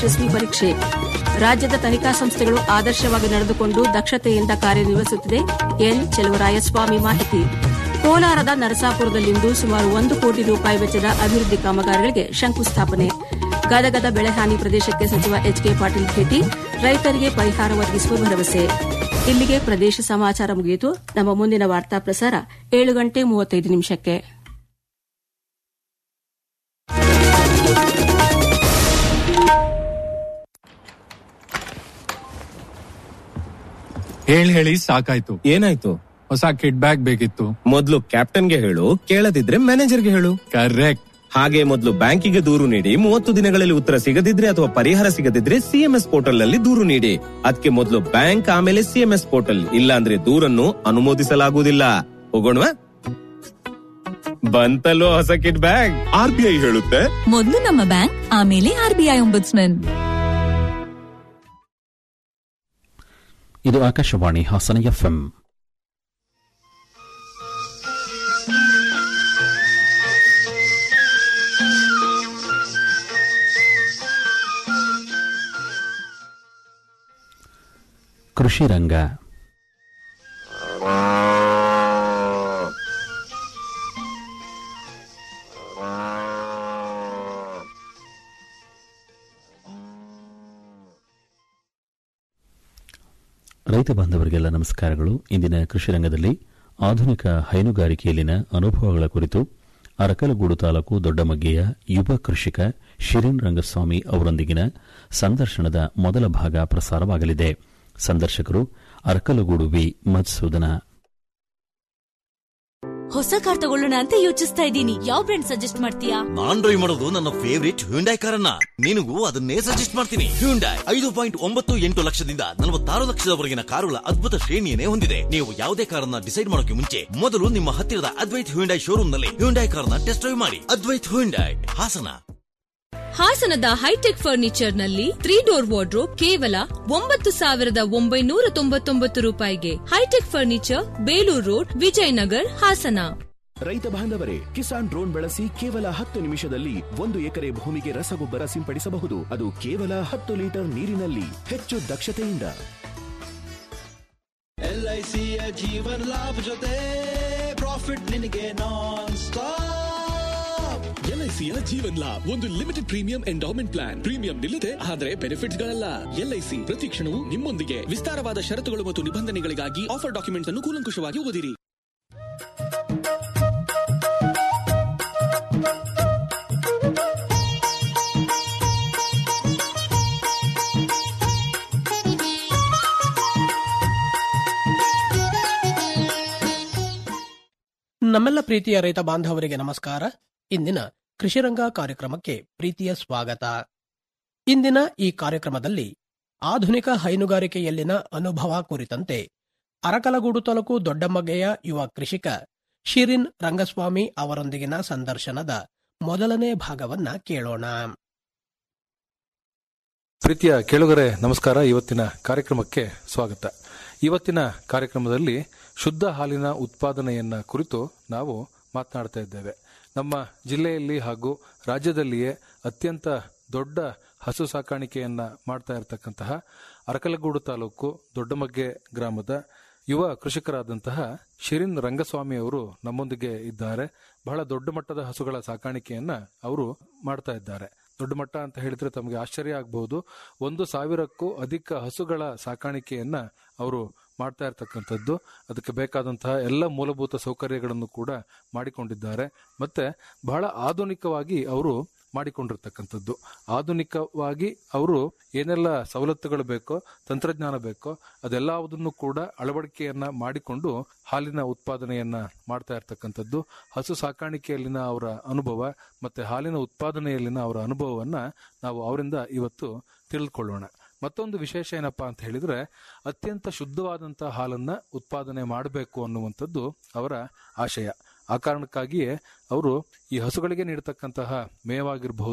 ಯಶಸ್ವಿ ಪರೀಕ್ಷೆ ರಾಜ್ಯದ ತನಿಖಾ ಸಂಸ್ಥೆಗಳು ಆದರ್ಶವಾಗಿ ನಡೆದುಕೊಂಡು ದಕ್ಷತೆಯಿಂದ ಕಾರ್ಯನಿರ್ವಹಿಸುತ್ತಿದೆ ಎನ್ ಚೆಲುವರಾಯಸ್ವಾಮಿ ಮಾಹಿತಿ ಕೋಲಾರದ ನರಸಾಪುರದಲ್ಲಿಂದು ಸುಮಾರು ಒಂದು ಕೋಟಿ ರೂಪಾಯಿ ವೆಚ್ಚದ ಅಭಿವೃದ್ಧಿ ಕಾಮಗಾರಿಗಳಿಗೆ ಶಂಕುಸ್ಥಾಪನೆ ಗದಗದ ಬೆಳೆಹಾನಿ ಪ್ರದೇಶಕ್ಕೆ ಸಚಿವ ಎಚ್ ಕೆ ಪಾಟೀಲ್ ಭೇಟಿ ರೈತರಿಗೆ ಪರಿಹಾರ ಒದಗಿಸುವ ಭರವಸೆ ಇಲ್ಲಿಗೆ ಪ್ರದೇಶ ಸಮಾಚಾರ ಮುಗಿಯಿತು ನಮ್ಮ ಮುಂದಿನ ವಾರ್ತಾ ಪ್ರಸಾರ ಏಳು ಗಂಟೆ ಮೂವತ್ತೈದು ನಿಮಿಷಕ್ಕೆ ಹೇಳಿ ಹೇಳಿ ಸಾಕಾಯ್ತು ಏನಾಯ್ತು ಹೊಸ ಕಿಡ್ ಬ್ಯಾಗ್ ಬೇಕಿತ್ತು ಮೊದ್ಲು ಕ್ಯಾಪ್ಟನ್ಗೆ ಹೇಳು ಕೇಳದಿದ್ರೆ ಮ್ಯಾನೇಜರ್ಗೆ ಹೇಳು ಕರೆಕ್ಟ್ ಹಾಗೆ ಮೊದಲು ಬ್ಯಾಂಕಿಗೆ ದೂರು ನೀಡಿ ಮೂವತ್ತು ದಿನಗಳಲ್ಲಿ ಉತ್ತರ ಸಿಗದಿದ್ರೆ ಅಥವಾ ಪರಿಹಾರ ಸಿಗದಿದ್ರೆ ಸಿಎಂಎಸ್ ಪೋರ್ಟಲ್ ನಲ್ಲಿ ದೂರು ನೀಡಿ ಅದಕ್ಕೆ ಮೊದಲು ಬ್ಯಾಂಕ್ ಆಮೇಲೆ ಸಿಎಂಎಸ್ ಪೋರ್ಟಲ್ ಇಲ್ಲ ಅಂದ್ರೆ ದೂರನ್ನು ಅನುಮೋದಿಸಲಾಗುವುದಿಲ್ಲ ಹೋಗೋಣವಾ ಬಂತಲ್ಲೋ ಹೊಸ ಕಿಟ್ ಬ್ಯಾಗ್ ಆರ್ಬಿಐ ಹೇಳುತ್ತೆ ಮೊದಲು ನಮ್ಮ ಬ್ಯಾಂಕ್ ಆಮೇಲೆ ಆರ್ಬಿಐ ಒಂಬುಡ್ಸ್ಮನ್ ಇದು ಆಕಾಶವಾಣಿ ಹಾಸನ ಎಫ್ಎಂ ಕೃಷಿ ರಂಗ ರೈತ ಬಾಂಧವರಿಗೆಲ್ಲ ನಮಸ್ಕಾರಗಳು ಇಂದಿನ ಕೃಷಿ ರಂಗದಲ್ಲಿ ಆಧುನಿಕ ಹೈನುಗಾರಿಕೆಯಲ್ಲಿನ ಅನುಭವಗಳ ಕುರಿತು ಅರಕಲಗೂಡು ತಾಲೂಕು ದೊಡ್ಡಮಗ್ಗೆಯ ಯುವ ಕೃಷಿಕ ಶಿರಿನ್ ರಂಗಸ್ವಾಮಿ ಅವರೊಂದಿಗಿನ ಸಂದರ್ಶನದ ಮೊದಲ ಭಾಗ ಪ್ರಸಾರವಾಗಲಿದೆ ಸಂದರ್ಶಕರು ಅರಕಲಗೂಡು ವಿ ಮಧುಸೂದನ ಹೊಸ ಕಾರ್ ತಗೊಳ್ಳೋಣ ಅಂತ ಯೋಚಿಸ್ತಾ ಇದ್ದೀನಿ ಯಾವ ಬ್ರ್ಯಾಂಡ್ ಸಜೆಸ್ಟ್ ಮಾಡ್ತೀಯಾ ನಾನ್ ಡ್ರೈವ್ ಮಾಡೋದು ನನ್ನ ಫೇವರಿಟ್ ಹ್ಯುಂಡೈ ಕಾರನ್ನ ನಿನಗೂ ಅದನ್ನೇ ಸಜೆಸ್ಟ್ ಮಾಡ್ತೀನಿ ಹ್ಯುಂಡೈ ಐದು ಪಾಯಿಂಟ್ ಒಂಬತ್ತು ಎಂಟು ಲಕ್ಷದಿಂದ ನಲವತ್ತಾರು ಲಕ್ಷದವರೆಗಿನ ಕಾರುಗಳ ಅದ್ಭುತ ಶ್ರೇಣಿಯನ್ನೇ ಹೊಂದಿದೆ ನೀವು ಯಾವುದೇ ಕಾರನ್ನ ಡಿಸೈಡ್ ಮಾಡೋಕೆ ಮುಂಚೆ ಮೊದಲು ನಿಮ್ಮ ಹತ್ತಿರದ ಅದ್ವೈತ್ ಹ್ಯುಂಡೈ ಶೋರೂಮ್ ನಲ್ಲಿ ಹ್ಯುಂಡೈ ಕಾರ್ನ ಟೆಸ್ಟ್ ಡ್ರೈವ್ ಮಾಡಿ ಅದ್ವೈತ್ ಹ್ಯುಂಡೈ ಹಾಸನ ಹಾಸನದ ಹೈಟೆಕ್ ಫರ್ನಿಚರ್ ನಲ್ಲಿ ತ್ರೀ ಡೋರ್ ವಾರ್ಡ್ರೋಬ್ ಕೇವಲ ಒಂಬತ್ತು ಸಾವಿರದ ಒಂಬೈನೂರ ತೊಂಬತ್ತೊಂಬತ್ತು ರೂಪಾಯಿಗೆ hi-tech furniture Belur road Vijayanagar Hassan ರೈತ ಬಾಂಧವರೇ ಕಿಸಾನ್ ಡ್ರೋನ್ ಬಳಸಿ ಕೇವಲ ಹತ್ತು ನಿಮಿಷದಲ್ಲಿ ಒಂದು ಎಕರೆ ಭೂಮಿಗೆ ರಸಗೊಬ್ಬರ ಸಿಂಪಡಿಸಬಹುದು ಅದು ಕೇವಲ ಹತ್ತು ಲೀಟರ್ ನೀರಿನಲ್ಲಿ ಹೆಚ್ಚು ದಕ್ಷತೆಯಿಂದ ಎಲ್ಐಸಿಯ ಜೀವನ್ ಲಾಭ ಜೊತೆ ಪ್ರಾಫಿಟ್ ನಿನಗೆ ನಾನ್ ಸ್ಟಾಪ್ ಎಲ್ಐಸಿಯ ಜೀವನ್ ಲಾಭ್ ಒಂದು limited premium endowment plan premium ನಿಲ್ಲದೆ ಆದರೆ ಬೆನಿಫಿಟ್ಸ್ ಗಳಲ್ಲ ಎಲ್ಐಸಿ ಪ್ರತಿ ಕ್ಷಣವೂ ನಿಮ್ಮೊಂದಿಗೆ ವಿಸ್ತಾರವಾದ ಷರತ್ತುಗಳು ಮತ್ತು ನಿಬಂಧನೆಗಳಿಗಾಗಿ ಆಫರ್ ಡಾಕ್ಯುಮೆಂಟ್ಸ್ ಅನ್ನು ಕೂಲಂಕುಷವಾಗಿ ಓದಿರಿ ನಮ್ಮೆಲ್ಲ ಪ್ರೀತಿಯ ರೈತ ಬಾಂಧವರಿಗೆ ನಮಸ್ಕಾರ ಇಂದಿನ ಕೃಷಿರಂಗ ಕಾರ್ಯಕ್ರಮಕ್ಕೆ ಪ್ರೀತಿಯ ಸ್ವಾಗತ ಇಂದಿನ ಈ ಕಾರ್ಯಕ್ರಮದಲ್ಲಿ ಆಧುನಿಕ ಹೈನುಗಾರಿಕೆಯಲ್ಲಿನ ಅನುಭವ ಕುರಿತಂತೆ ಅರಕಲಗೂಡು ತಾಲೂಕು ದೊಡ್ಡಮ್ಮಗೆಯ ಯುವ ಕೃಷಿಕ ಶಿರಿನ್ ರಂಗಸ್ವಾಮಿ ಅವರೊಂದಿಗಿನ ಸಂದರ್ಶನದ ಮೊದಲನೇ ಭಾಗವನ್ನ ಕೇಳೋಣ ಪ್ರೀತಿಯ ಕೇಳುಗರೆ ನಮಸ್ಕಾರ ಇವತ್ತಿನ ಕಾರ್ಯಕ್ರಮಕ್ಕೆ ಸ್ವಾಗತ ಇವತ್ತಿನ ಕಾರ್ಯಕ್ರಮದಲ್ಲಿ ಶುದ್ಧ ಹಾಲಿನ ಉತ್ಪಾದನೆಯನ್ನ ಕುರಿತು ನಾವು ಮಾತನಾಡ್ತಾ ಇದ್ದೇವೆ ನಮ್ಮ ಜಿಲ್ಲೆಯಲ್ಲಿ ಹಾಗೂ ರಾಜ್ಯದಲ್ಲಿಯೇ ಅತ್ಯಂತ ದೊಡ್ಡ ಹಸು ಸಾಕಾಣಿಕೆಯನ್ನ ಮಾಡ್ತಾ ಇರತಕ್ಕಂತಹ ಅರಕಲಗೂಡು ತಾಲೂಕು ದೊಡ್ಡಮಗ್ಗೆ ಗ್ರಾಮದ ಯುವ ಕೃಷಿಕರಾದಂತಹ ಶಿರಿನ್ ರಂಗಸ್ವಾಮಿ ಅವರು ನಮ್ಮೊಂದಿಗೆ ಇದ್ದಾರೆ ಬಹಳ ದೊಡ್ಡ ಮಟ್ಟದ ಹಸುಗಳ ಸಾಕಾಣಿಕೆಯನ್ನ ಅವರು ಮಾಡ್ತಾ ಇದ್ದಾರೆ ದೊಡ್ಡ ಮಟ್ಟ ಅಂತ ಹೇಳಿದ್ರೆ ತಮಗೆ ಆಶ್ಚರ್ಯ ಆಗಬಹುದು ಒಂದು ಸಾವಿರಕ್ಕೂ ಅಧಿಕ ಹಸುಗಳ ಸಾಕಾಣಿಕೆಯನ್ನ ಅವರು ಮಾಡ್ತಾ ಇರತಕ್ಕಂಥದ್ದು ಅದಕ್ಕೆ ಬೇಕಾದಂತಹ ಎಲ್ಲ ಮೂಲಭೂತ ಸೌಕರ್ಯಗಳನ್ನು ಕೂಡ ಮಾಡಿಕೊಂಡಿದ್ದಾರೆ ಮತ್ತೆ ಬಹಳ ಆಧುನಿಕವಾಗಿ ಅವರು ಮಾಡಿಕೊಂಡಿರ್ತಕ್ಕಂಥದ್ದು ಆಧುನಿಕವಾಗಿ ಅವರು ಏನೆಲ್ಲ ಸವಲತ್ತುಗಳು ಬೇಕೋ ತಂತ್ರಜ್ಞಾನ ಬೇಕೋ ಅದೆಲ್ಲವುದನ್ನು ಕೂಡ ಅಳವಡಿಕೆಯನ್ನ ಮಾಡಿಕೊಂಡು ಹಾಲಿನ ಉತ್ಪಾದನೆಯನ್ನ ಮಾಡ್ತಾ ಇರ್ತಕ್ಕಂಥದ್ದು ಹಸು ಸಾಕಾಣಿಕೆಯಲ್ಲಿನ ಅವರ ಅನುಭವ ಮತ್ತೆ ಹಾಲಿನ ಉತ್ಪಾದನೆಯಲ್ಲಿನ ಅವರ ಅನುಭವವನ್ನ ನಾವು ಅವರಿಂದ ಇವತ್ತು ತಿಳಿದುಕೊಳ್ಳೋಣ ಮತ್ತೊಂದು ವಿಶೇಷ ಏನಪ್ಪಾ ಅಂತ ಹೇಳಿದ್ರೆ ಅತ್ಯಂತ ಶುದ್ಧವಾದಂತಹ ಹಾಲನ್ನ ಉತ್ಪಾದನೆ ಮಾಡಬೇಕು ಅನ್ನುವಂಥದ್ದು ಅವರ ಆಶಯ ಆ ಕಾರಣಕ್ಕಾಗಿಯೇ ಅವರು ಈ ಹಸುಗಳಿಗೆ ನೀಡತಕ್ಕಂತಹ ಮೇವಾಗಿರಬಹುದು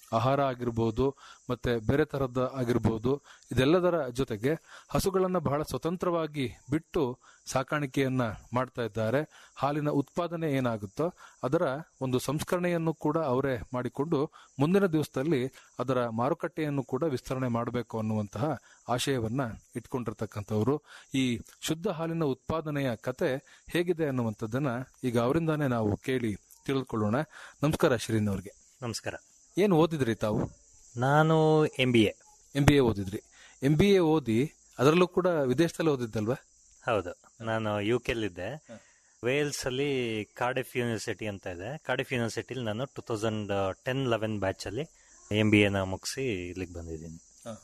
ಆಹಾರ ಆಗಿರ್ಬೋದು ಮತ್ತೆ ಬೇರೆ ತರದ ಆಗಿರ್ಬೋದು ಇದೆಲ್ಲದರ ಜೊತೆಗೆ ಹಸುಗಳನ್ನ ಬಹಳ ಸ್ವತಂತ್ರವಾಗಿ ಬಿಟ್ಟು ಸಾಕಾಣಿಕೆಯನ್ನ ಮಾಡ್ತಾ ಇದ್ದಾರೆ ಹಾಲಿನ ಉತ್ಪಾದನೆ ಏನಾಗುತ್ತೋ ಅದರ ಒಂದು ಸಂಸ್ಕರಣೆಯನ್ನು ಕೂಡ ಅವರೇ ಮಾಡಿಕೊಂಡು ಮುಂದಿನ ದಿವಸದಲ್ಲಿ ಅದರ ಮಾರುಕಟ್ಟೆಯನ್ನು ಕೂಡ ವಿಸ್ತರಣೆ ಮಾಡಬೇಕು ಅನ್ನುವಂತಹ ಆಶಯವನ್ನ ಇಟ್ಕೊಂಡಿರ್ತಕ್ಕಂಥವ್ರು ಈ ಶುದ್ಧ ಹಾಲಿನ ಉತ್ಪಾದನೆಯ ಕತೆ ಹೇಗಿದೆ ಅನ್ನುವಂಥದ್ದನ್ನ ಈಗ ಅವರಿಂದಾನೇ ನಾವು ಕೇಳಿ ತಿಳಿದುಕೊಳ್ಳೋಣ ನಮಸ್ಕಾರ ಶ್ರೀನ್ ಅವ್ರಿಗೆ ನಮಸ್ಕಾರ ಏನು ಓದಿದ್ರಿ ತಾವು ನಾನು M B A M B A ಓದಿದ್ರಿ ಎಂ ಬಿ ಎ ಓದಿ ಅದರಲ್ಲೂ ಕೂಡ ವಿದೇಶದಲ್ಲಿ ಓದಿದ್ದಲ್ವಾ ಹೌದು ನಾನು ಯು ಕೆಲ್ಲಿದ್ದೆ ವೇಲ್ಸ್ ಅಲ್ಲಿ ಕಾರ್ಡಿಫ್ ಯೂನಿವರ್ಸಿಟಿ ಅಂತ ಇದೆ ಕಾರ್ಡಿಫ್ ಯೂನಿವರ್ಸಿಟಿಲಿ ನಾನು two thousand ten eleven batch ಅಲ್ಲಿ ಎಂ ಬಿ ಎನ ಮುಗಿಸಿ ಇಲ್ಲಿಗೆ ಬಂದಿದ್ದೀನಿ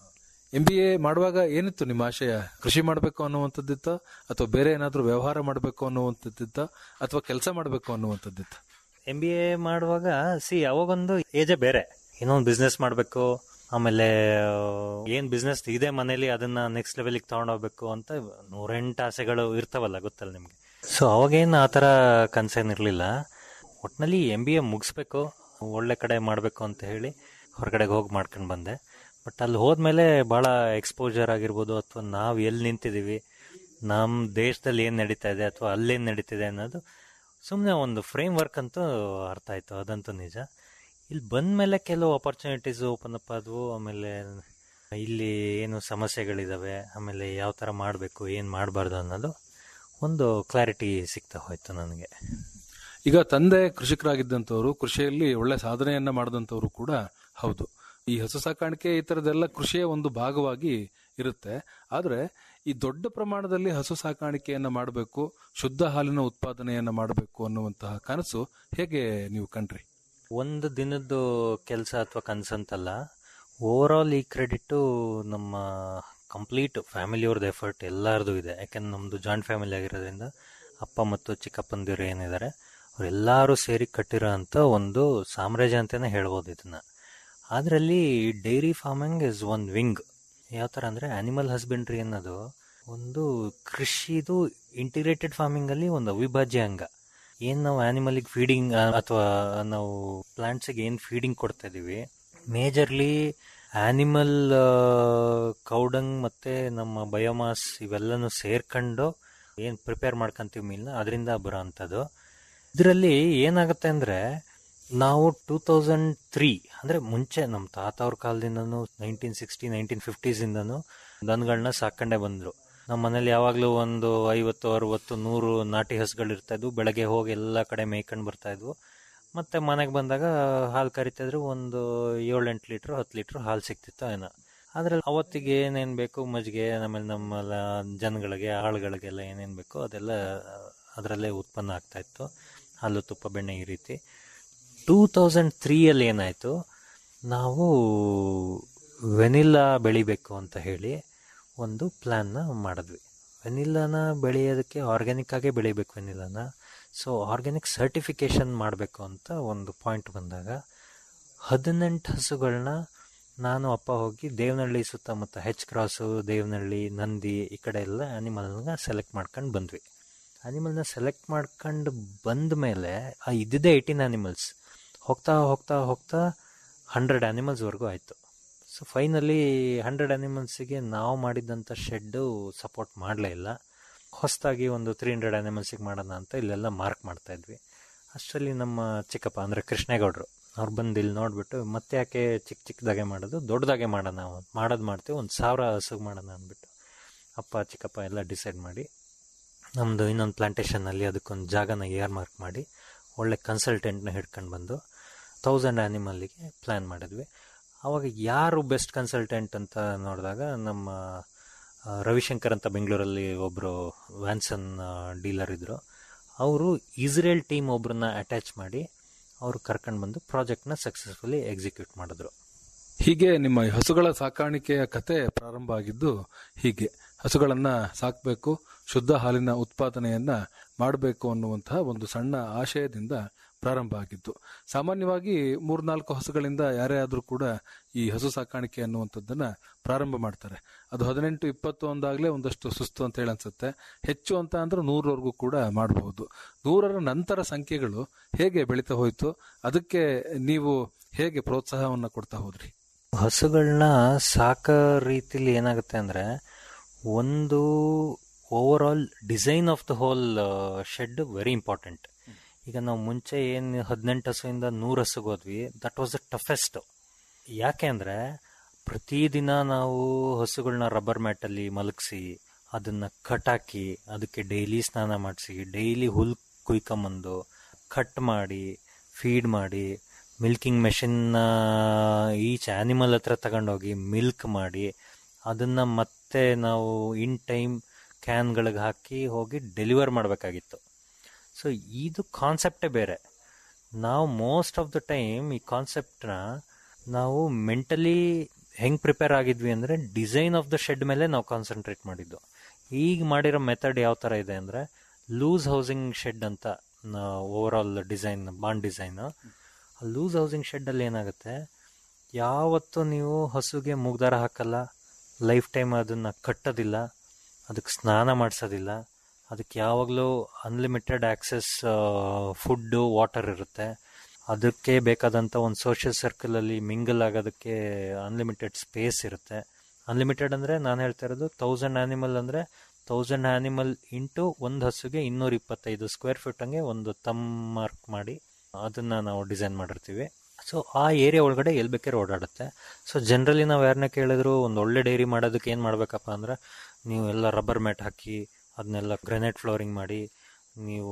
ಎಂ ಬಿ ಎ ಮಾಡುವಾಗ ಏನಿತ್ತು ನಿಮ್ಮ ಆಶಯ ಕೃಷಿ ಮಾಡಬೇಕು ಅನ್ನುವಂಥದ್ದಿತ್ತ ಅಥವಾ ಬೇರೆ ಏನಾದ್ರೂ ವ್ಯವಹಾರ ಮಾಡಬೇಕು ಅನ್ನುವಂಥದ್ದಿತ್ತ ಅಥವಾ ಕೆಲಸ ಮಾಡಬೇಕು ಅನ್ನುವಂಥದ್ದಿತ್ತ ಎಂ ಬಿ ಎ ಮಾಡುವಾಗ ಸಿ ಅವಾಗೊಂದು ಏಜೇ ಬೇರೆ ಇನ್ನೊಂದು ಬಿಸ್ನೆಸ್ ಮಾಡಬೇಕು ಆಮೇಲೆ ಆ, ಏನ್ ಬಿಸ್ನೆಸ್ ಇದೆ ಮನೇಲಿ ಅದನ್ನ ನೆಕ್ಸ್ಟ್ ಲೆವೆಲ್ಗೆ ತಗೊಂಡೋಗ್ಬೇಕು ಅಂತ ನೂರೆಂಟು ಆಸೆಗಳು ಇರ್ತಾವಲ್ಲ ಗೊತ್ತಲ್ಲ ನಿಮ್ಗೆ ಸೊ ಅವಾಗೇನು ಆ ಥರ ಕನ್ಸೇನ್ ಇರಲಿಲ್ಲ ಒಟ್ನಲ್ಲಿ ಎಂ ಬಿ ಎ ಮುಗಿಸ್ಬೇಕು ಒಳ್ಳೆ ಕಡೆ ಮಾಡಬೇಕು ಅಂತ ಹೇಳಿ ಹೊರಗಡೆಗೆ ಹೋಗಿ ಮಾಡ್ಕೊಂಡು ಬಂದೆ ಬಟ್ ಅಲ್ಲಿ ಹೋದ್ಮೇಲೆ ಭಾಳ ಎಕ್ಸ್ಪೋಜರ್ ಆಗಿರ್ಬೋದು ಅಥವಾ ನಾವು ಎಲ್ಲಿ ನಿಂತಿದ್ದೀವಿ ನಮ್ಮ ದೇಶದಲ್ಲಿ ಏನು ನಡೀತಾ ಇದೆ ಅಥವಾ ಅಲ್ಲೇನು ನಡೀತಿದೆ ಅನ್ನೋದು ಸುಮ್ಮನೆ ಒಂದು ಫ್ರೇಮ್ ವರ್ಕ್ ಅಂತೂ ಅರ್ಥ ಆಯ್ತು ಅದಂತೂ ನಿಜ ಇಲ್ಲಿ ಬಂದ್ಮೇಲೆ ಕೆಲವು ಅಪರ್ಚುನಿಟೀಸ್ ಓಪನ್ ಅಪ್ ಆದವು ಆಮೇಲೆ ಇಲ್ಲಿ ಏನು ಸಮಸ್ಯೆಗಳಿದಾವೆ ಆಮೇಲೆ ಯಾವ ಥರ ಮಾಡಬೇಕು ಏನು ಮಾಡಬಾರ್ದು ಅನ್ನೋದು ಒಂದು ಕ್ಲಾರಿಟಿ ಸಿಗ್ತಾ ಹೋಯ್ತು ನನಗೆ ಈಗ ತಂದೆ ಕೃಷಿಕರಾಗಿದ್ದಂಥವ್ರು ಕೃಷಿಯಲ್ಲಿ ಒಳ್ಳೆ ಸಾಧನೆಯನ್ನ ಮಾಡಿದಂಥವ್ರು ಕೂಡ ಹೌದು ಈ ಹಸು ಸಾಕಾಣಿಕೆ ಈ ತರದೆಲ್ಲ ಕೃಷಿಯ ಒಂದು ಭಾಗವಾಗಿ ಇರುತ್ತೆ ಆದ್ರೆ ಈ ದೊಡ್ಡ ಪ್ರಮಾಣದಲ್ಲಿ ಹಸು ಸಾಕಾಣಿಕೆಯನ್ನ ಮಾಡಬೇಕು ಶುದ್ಧ ಹಾಲಿನ ಉತ್ಪಾದನೆಯನ್ನ ಮಾಡಬೇಕು ಅನ್ನುವಂತಹ ಕನಸು ಹೇಗೆ ನೀವು ಕಂಡ್ರಿ ಒಂದು ದಿನದ್ದು ಕೆಲಸ ಅಥವಾ ಕನಸಂತಲ್ಲ ಓವರ್ ಆಲ್ ಈ ಕ್ರೆಡಿಟು ನಮ್ಮ ಕಂಪ್ಲೀಟ್ ಫ್ಯಾಮಿಲಿಯವ್ರದ್ದು ಎಫರ್ಟ್ ಎಲ್ಲರದು ಇದೆ ಯಾಕೆಂದ್ರೆ ನಮ್ಮದು ಜಾಯಿಂಟ್ ಫ್ಯಾಮಿಲಿ ಆಗಿರೋದ್ರಿಂದ ಅಪ್ಪ ಮತ್ತು ಚಿಕ್ಕಪ್ಪಂದಿರು ಏನಿದ್ದಾರೆ ಅವರೆಲ್ಲರೂ ಸೇರಿ ಕಟ್ಟಿರೋ ಅಂಥ ಒಂದು ಸಾಮ್ರಾಜ್ಯ ಅಂತಲೇ ಹೇಳ್ಬೋದು ಇದನ್ನ ಅದರಲ್ಲಿ dairy farming is one wing ಯಾವ ಥರ ಅಂದರೆ ಆನಿಮಲ್ ಹಸ್ಬೆಂಡ್ರಿ ಅನ್ನೋದು ಒಂದು ಕೃಷಿದು ಇಂಟಿಗ್ರೇಟೆಡ್ ಫಾರ್ಮಿಂಗಲ್ಲಿ ಒಂದು ಅವಿಭಾಜ್ಯ ಅಂಗ ಏನು ನಾವು ಆನಿಮಲಿಗೆ ಫೀಡಿಂಗ್ ಅಥವಾ ನಾವು ಪ್ಲಾಂಟ್ಸಿಗೆ ಏನು ಫೀಡಿಂಗ್ ಕೊಡ್ತಾ ಇದೀವಿ ಮೇಜರ್ಲಿ ಆನಿಮಲ್ ಕೌಡಂಗ್ ಮತ್ತು ನಮ್ಮ ಬಯೋಮಾಸ್ ಇವೆಲ್ಲನೂ ಸೇರ್ಕೊಂಡು ಏನು ಪ್ರಿಪೇರ್ ಮಾಡ್ಕೊಂತೀವಿ ಮೀಲ್ನ ಅದರಿಂದ ಬರೋ ಅಂಥದ್ದು ಇದರಲ್ಲಿ ಏನಾಗುತ್ತೆ ಅಂದರೆ ನಾವು ಟೂ ತೌಸಂಡ್ ತ್ರೀ ಅಂದರೆ ಮುಂಚೆ ನಮ್ಮ ತಾತ ಅವ್ರ ಕಾಲದಿಂದನೂ ನೈನ್ಟೀನ್ ಸಿಕ್ಸ್ಟಿ ನೈನ್ಟೀನ್ ಫಿಫ್ಟೀಸಿಂದನೂ ದನಗಳನ್ನ ಸಾಕೊಂಡೇ ಬಂದರು ನಮ್ಮ ಮನೇಲಿ ಯಾವಾಗಲೂ ಒಂದು ಐವತ್ತು ಅರವತ್ತು ನೂರು ನಾಟಿ ಹಸುಗಳು ಇರ್ತಾ ಇದ್ವು ಬೆಳಗ್ಗೆ ಹೋಗಿ ಎಲ್ಲ ಕಡೆ ಮೇಯ್ಕೊಂಡು ಬರ್ತಾ ಇದ್ವು ಮತ್ತೆ ಮನೆಗೆ ಬಂದಾಗ ಹಾಲು ಕರಿತಿದ್ರು ಒಂದು ಏಳೆಂಟು ಲೀಟ್ರ್ ಹತ್ತು ಲೀಟ್ರ್ ಹಾಲು ಸಿಕ್ತಿತ್ತು ಏನೋ ಅದ್ರಲ್ಲಿ ಅವತ್ತಿಗೆ ಏನೇನು ಬೇಕು ಮಜ್ಜಿಗೆ ಆಮೇಲೆ ನಮ್ಮ ಜನಗಳಿಗೆ ಆಳುಗಳಿಗೆಲ್ಲ ಏನೇನು ಬೇಕೋ ಅದೆಲ್ಲ ಅದರಲ್ಲೇ ಉತ್ಪನ್ನ ಆಗ್ತಾ ಇತ್ತು ಹಾಲು ತುಪ್ಪ ಬೆಣ್ಣೆ ಈ ರೀತಿ ಟೂ ತೌಸಂಡ್ ತ್ರೀಯಲ್ಲಿ ಏನಾಯಿತು ನಾವು ವೆನಿಲ್ಲಾ ಬೆಳಿಬೇಕು ಅಂತ ಹೇಳಿ ಒಂದು ಪ್ಲ್ಯಾನ್ನ ಮಾಡಿದ್ವಿ ವೆನಿಲ್ಲಾನ ಬೆಳೆಯೋದಕ್ಕೆ ಆರ್ಗ್ಯಾನಿಕ್ ಆಗೇ ಬೆಳಿಬೇಕು ವೆನಿಲ್ಲಾನ ಸೊ ಆರ್ಗ್ಯಾನಿಕ್ ಸರ್ಟಿಫಿಕೇಷನ್ ಮಾಡಬೇಕು ಅಂತ ಒಂದು ಪಾಯಿಂಟ್ ಬಂದಾಗ ಹದಿನೆಂಟು ಹಸುಗಳನ್ನ ನಾನು ಅಪ್ಪ ಹೋಗಿ ದೇವನಹಳ್ಳಿ ಸುತ್ತಮುತ್ತ ಹೆಚ್ ಕ್ರಾಸು ದೇವನಹಳ್ಳಿ ನಂದಿ ಈ ಕಡೆ ಎಲ್ಲ ಆ್ಯನಿಮಲ್ನ ಸೆಲೆಕ್ಟ್ ಮಾಡ್ಕೊಂಡು ಬಂದ್ವಿ ಆ್ಯನಿಮಲ್ನ ಸೆಲೆಕ್ಟ್ ಮಾಡ್ಕೊಂಡು ಬಂದ ಮೇಲೆ ಆ ಇದ್ದಿದ್ದೇ ಏಯ್ಟೀನ್ ಆ್ಯನಿಮಲ್ಸ್ ಹೋಗ್ತಾ ಹೋಗ್ತಾ ಹೋಗ್ತಾ ಹಂಡ್ರೆಡ್ ಆ್ಯನಿಮಲ್ಸ್ವರೆಗೂ ಆಯಿತು ಸೊ ಫೈನಲಿ ಹಂಡ್ರೆಡ್ ಆ್ಯನಿಮಲ್ಸಿಗೆ ನಾವು ಮಾಡಿದ್ದಂಥ ಶೆಡ್ಡು ಸಪೋರ್ಟ್ ಮಾಡಲೇ ಇಲ್ಲ ಹೊಸದಾಗಿ ಒಂದು ತ್ರೀ ಹಂಡ್ರೆಡ್ ಆ್ಯನಿಮಲ್ಸಿಗೆ ಮಾಡೋಣ ಅಂತ ಇಲ್ಲೆಲ್ಲ ಮಾರ್ಕ್ ಮಾಡ್ತಾ ಇದ್ವಿ ಅಷ್ಟರಲ್ಲಿ ನಮ್ಮ ಚಿಕ್ಕಪ್ಪ ಅಂದರೆ ಕೃಷ್ಣೇಗೌಡರು ಅವ್ರು ಬಂದು ಇಲ್ಲಿ ನೋಡಿಬಿಟ್ಟು ಮತ್ತೆ ಯಾಕೆ ಚಿಕ್ಕ ಚಿಕ್ಕದಾಗೆ ಮಾಡೋದು ದೊಡ್ಡದಾಗೆ ಮಾಡೋಣ ಮಾಡೋದು ಮಾಡ್ತೀವಿ ಒಂದು ಸಾವಿರ ಹಸುಗೆ ಮಾಡೋಣ ಅಂದ್ಬಿಟ್ಟು ಅಪ್ಪ ಚಿಕ್ಕಪ್ಪ ಎಲ್ಲ ಡಿಸೈಡ್ ಮಾಡಿ ನಮ್ಮದು ಇನ್ನೊಂದು ಪ್ಲಾಂಟೇಷನಲ್ಲಿ ಅದಕ್ಕೊಂದು ಜಾಗನ ಏರ್ ಮಾರ್ಕ್ ಮಾಡಿ ಒಳ್ಳೆ ಕನ್ಸಲ್ಟೆಂಟ್ನ ಹಿಡ್ಕೊಂಡು ಬಂದು ತೌಸಂಡ್ ಆ್ಯನಿಮಲ್ಲಿಗೆ ಪ್ಲ್ಯಾನ್ ಮಾಡಿದ್ವಿ ಆವಾಗ ಯಾರು ಬೆಸ್ಟ್ ಕನ್ಸಲ್ಟೆಂಟ್ ಅಂತ ನೋಡಿದಾಗ ನಮ್ಮ ರವಿಶಂಕರ್ ಅಂತ ಬೆಂಗಳೂರಲ್ಲಿ ಒಬ್ಬರು ವ್ಯಾನ್ಸನ್ ಡೀಲರ್ ಇದ್ದರು ಅವರು ಇಸ್ರೇಲ್ ಟೀಮ್ ಒಬ್ಬರನ್ನ ಅಟ್ಯಾಚ್ ಮಾಡಿ ಅವರು ಕರ್ಕೊಂಡು ಬಂದು ಪ್ರಾಜೆಕ್ಟ್ನ ಸಕ್ಸಸ್ಫುಲಿ ಎಕ್ಸಿಕ್ಯೂಟ್ ಮಾಡಿದ್ರು ಹೀಗೆ ನಿಮ್ಮ ಈ ಹಸುಗಳ ಸಾಕಾಣಿಕೆಯ ಕತೆ ಪ್ರಾರಂಭ ಆಗಿದ್ದು ಹೀಗೆ ಹಸುಗಳನ್ನ ಸಾಕಬೇಕು ಶುದ್ಧ ಹಾಲಿನ ಉತ್ಪಾದನೆಯನ್ನ ಮಾಡಬೇಕು ಅನ್ನುವಂತಹ ಒಂದು ಸಣ್ಣ ಆಶಯದಿಂದ ಪ್ರಾರಂಭ ಆಗಿದ್ದು ಸಾಮಾನ್ಯವಾಗಿ ಮೂರ್ನಾಲ್ಕು ಹಸುಗಳಿಂದ ಯಾರೇ ಆದರೂ ಕೂಡ ಈ ಹಸು ಸಾಕಾಣಿಕೆ ಅನ್ನುವಂಥದ್ದನ್ನ ಪ್ರಾರಂಭ ಮಾಡ್ತಾರೆ ಅದು ಹದಿನೆಂಟು ಇಪ್ಪತ್ತು ಒಂದಾಗಲೇ ಒಂದಷ್ಟು ಸುಸ್ತು ಅಂತ ಹೇಳಿ ಅನ್ಸುತ್ತೆ ಹೆಚ್ಚು ಅಂತ ಅಂದ್ರೆ ನೂರವರೆಗೂ ಕೂಡ ಮಾಡಬಹುದು ನೂರರ ನಂತರ ಸಂಖ್ಯೆಗಳು ಹೇಗೆ ಬೆಳೀತಾ ಹೋಯ್ತು ಅದಕ್ಕೆ ನೀವು ಹೇಗೆ ಪ್ರೋತ್ಸಾಹವನ್ನ ಕೊಡ್ತಾ ಹೋದ್ರಿ ಹಸುಗಳನ್ನ ಸಾಕ ರೀತಿಲಿ ಏನಾಗುತ್ತೆ ಅಂದ್ರೆ ಒಂದು overall design of the whole shed very important ಈಗ ನಾವು ಮುಂಚೆ ಏನು ಹದಿನೆಂಟು ಹಸುವಿಂದ ನೂರು ಹಸುಗೆ ಹೋದ್ವಿ ದಟ್ ವಾಸ್ ದ ಟಫೆಸ್ಟ್ ಯಾಕೆ ಅಂದ್ರೆ ಪ್ರತಿದಿನ ನಾವು ಹಸುಗಳನ್ನ ರಬ್ಬರ್ ಮ್ಯಾಟಲ್ಲಿ ಮಲಗಿಸಿ ಅದನ್ನ ಕಟಾಕಿ ಅದಕ್ಕೆ ಡೈಲಿ ಸ್ನಾನ ಮಾಡಿಸಿ ಡೈಲಿ ಹುಲ್ ಕುಯ್ಕೊಂಬಂದು ಕಟ್ ಮಾಡಿ ಫೀಡ್ ಮಾಡಿ ಮಿಲ್ಕಿಂಗ್ ಮೆಷಿನ್ನ ಈಚ್ ಆ್ಯನಿಮಲ್ ಹತ್ರ ತಗೊಂಡೋಗಿ ಮಿಲ್ಕ್ ಮಾಡಿ ಅದನ್ನ ಮತ್ತೆ ನಾವು ಇನ್ ಟೈಮ್ ಕ್ಯಾನ್ಗಳಿಗೆ ಹಾಕಿ ಹೋಗಿ ಡೆಲಿವರ್ ಮಾಡಬೇಕಾಗಿತ್ತು ಸೊ ಇದು ಕಾನ್ಸೆಪ್ಟೇ ಬೇರೆ ನಾವು ಮೋಸ್ಟ್ ಆಫ್ ದ ಟೈಮ್ ಈ ಕಾನ್ಸೆಪ್ಟ್ನ ನಾವು ಮೆಂಟಲಿ ಹೆಂಗೆ ಪ್ರಿಪೇರ್ ಆಗಿದ್ವಿ ಅಂದರೆ ಡಿಸೈನ್ ಆಫ್ ದ ಶೆಡ್ ಮೇಲೆ ನಾವು ಕಾನ್ಸಂಟ್ರೇಟ್ ಮಾಡಿದ್ದು ಈಗ ಮಾಡಿರೋ ಮೆಥಡ್ ಯಾವ ಥರ ಇದೆ ಅಂದರೆ ಲೂಸ್ ಹೌಸಿಂಗ್ ಶೆಡ್ ಅಂತ overall design bond design loose housing ಶೆಡ್ಡಲ್ಲಿ ಏನಾಗುತ್ತೆ ಯಾವತ್ತೂ ನೀವು ಹಸುಗೆ ಮುಗ್ದಾರ ಹಾಕಲ್ಲ ಲೈಫ್ ಟೈಮ್ ಅದನ್ನು ಕಟ್ಟೋದಿಲ್ಲ ಅದಕ್ಕೆ ಸ್ನಾನ ಮಾಡಿಸೋದಿಲ್ಲ ಅದಕ್ಕೆ ಯಾವಾಗಲೂ ಅನ್ಲಿಮಿಟೆಡ್ ಆಕ್ಸೆಸ್ ಫುಡ್ಡು ವಾಟರ್ ಇರುತ್ತೆ ಅದಕ್ಕೆ ಬೇಕಾದಂಥ ಒಂದು ಸೋಷಿಯಲ್ ಸರ್ಕಲಲ್ಲಿ ಮಿಂಗಲ್ ಆಗೋದಕ್ಕೆ ಅನ್ಲಿಮಿಟೆಡ್ ಸ್ಪೇಸ್ ಇರುತ್ತೆ ಅನ್ಲಿಮಿಟೆಡ್ ಅಂದರೆ ನಾನು ಹೇಳ್ತಾ ಇರೋದು ತೌಸಂಡ್ ಆ್ಯನಿಮಲ್ ಅಂದರೆ ತೌಸಂಡ್ ಆ್ಯನಿಮಲ್ ಇಂಟು ಒಂದು ಹಸುಗೆ ಇನ್ನೂರ ಇಪ್ಪತ್ತೈದು ಸ್ಕ್ವೇರ್ ಫೀಟ್ ಹಂಗೆ ಒಂದು ತಮ್ ಮಾರ್ಕ್ ಮಾಡಿ ಅದನ್ನು ನಾವು ಡಿಸೈನ್ ಮಾಡಿರ್ತೀವಿ ಸೊ ಆ ಏರಿಯಾ ಒಳಗಡೆ ಎಲ್ಲಿ ಬೇಕಾದ್ರೆ ಓಡಾಡುತ್ತೆ ಸೊ ಜನರಲಿ ನಾವು ಯಾರನ್ನ ಕೇಳಿದ್ರು ಒಂದು ಒಳ್ಳೆ ಡೈರಿ ಮಾಡೋದಕ್ಕೆ ಏನು ಮಾಡಬೇಕಪ್ಪ ಅಂದ್ರೆ ನೀವು ಎಲ್ಲ ರಬ್ಬರ್ ಮ್ಯಾಟ್ ಹಾಕಿ ಅದನ್ನೆಲ್ಲ ಗ್ರೆನೇಟ್ ಫ್ಲೋರಿಂಗ್ ಮಾಡಿ ನೀವು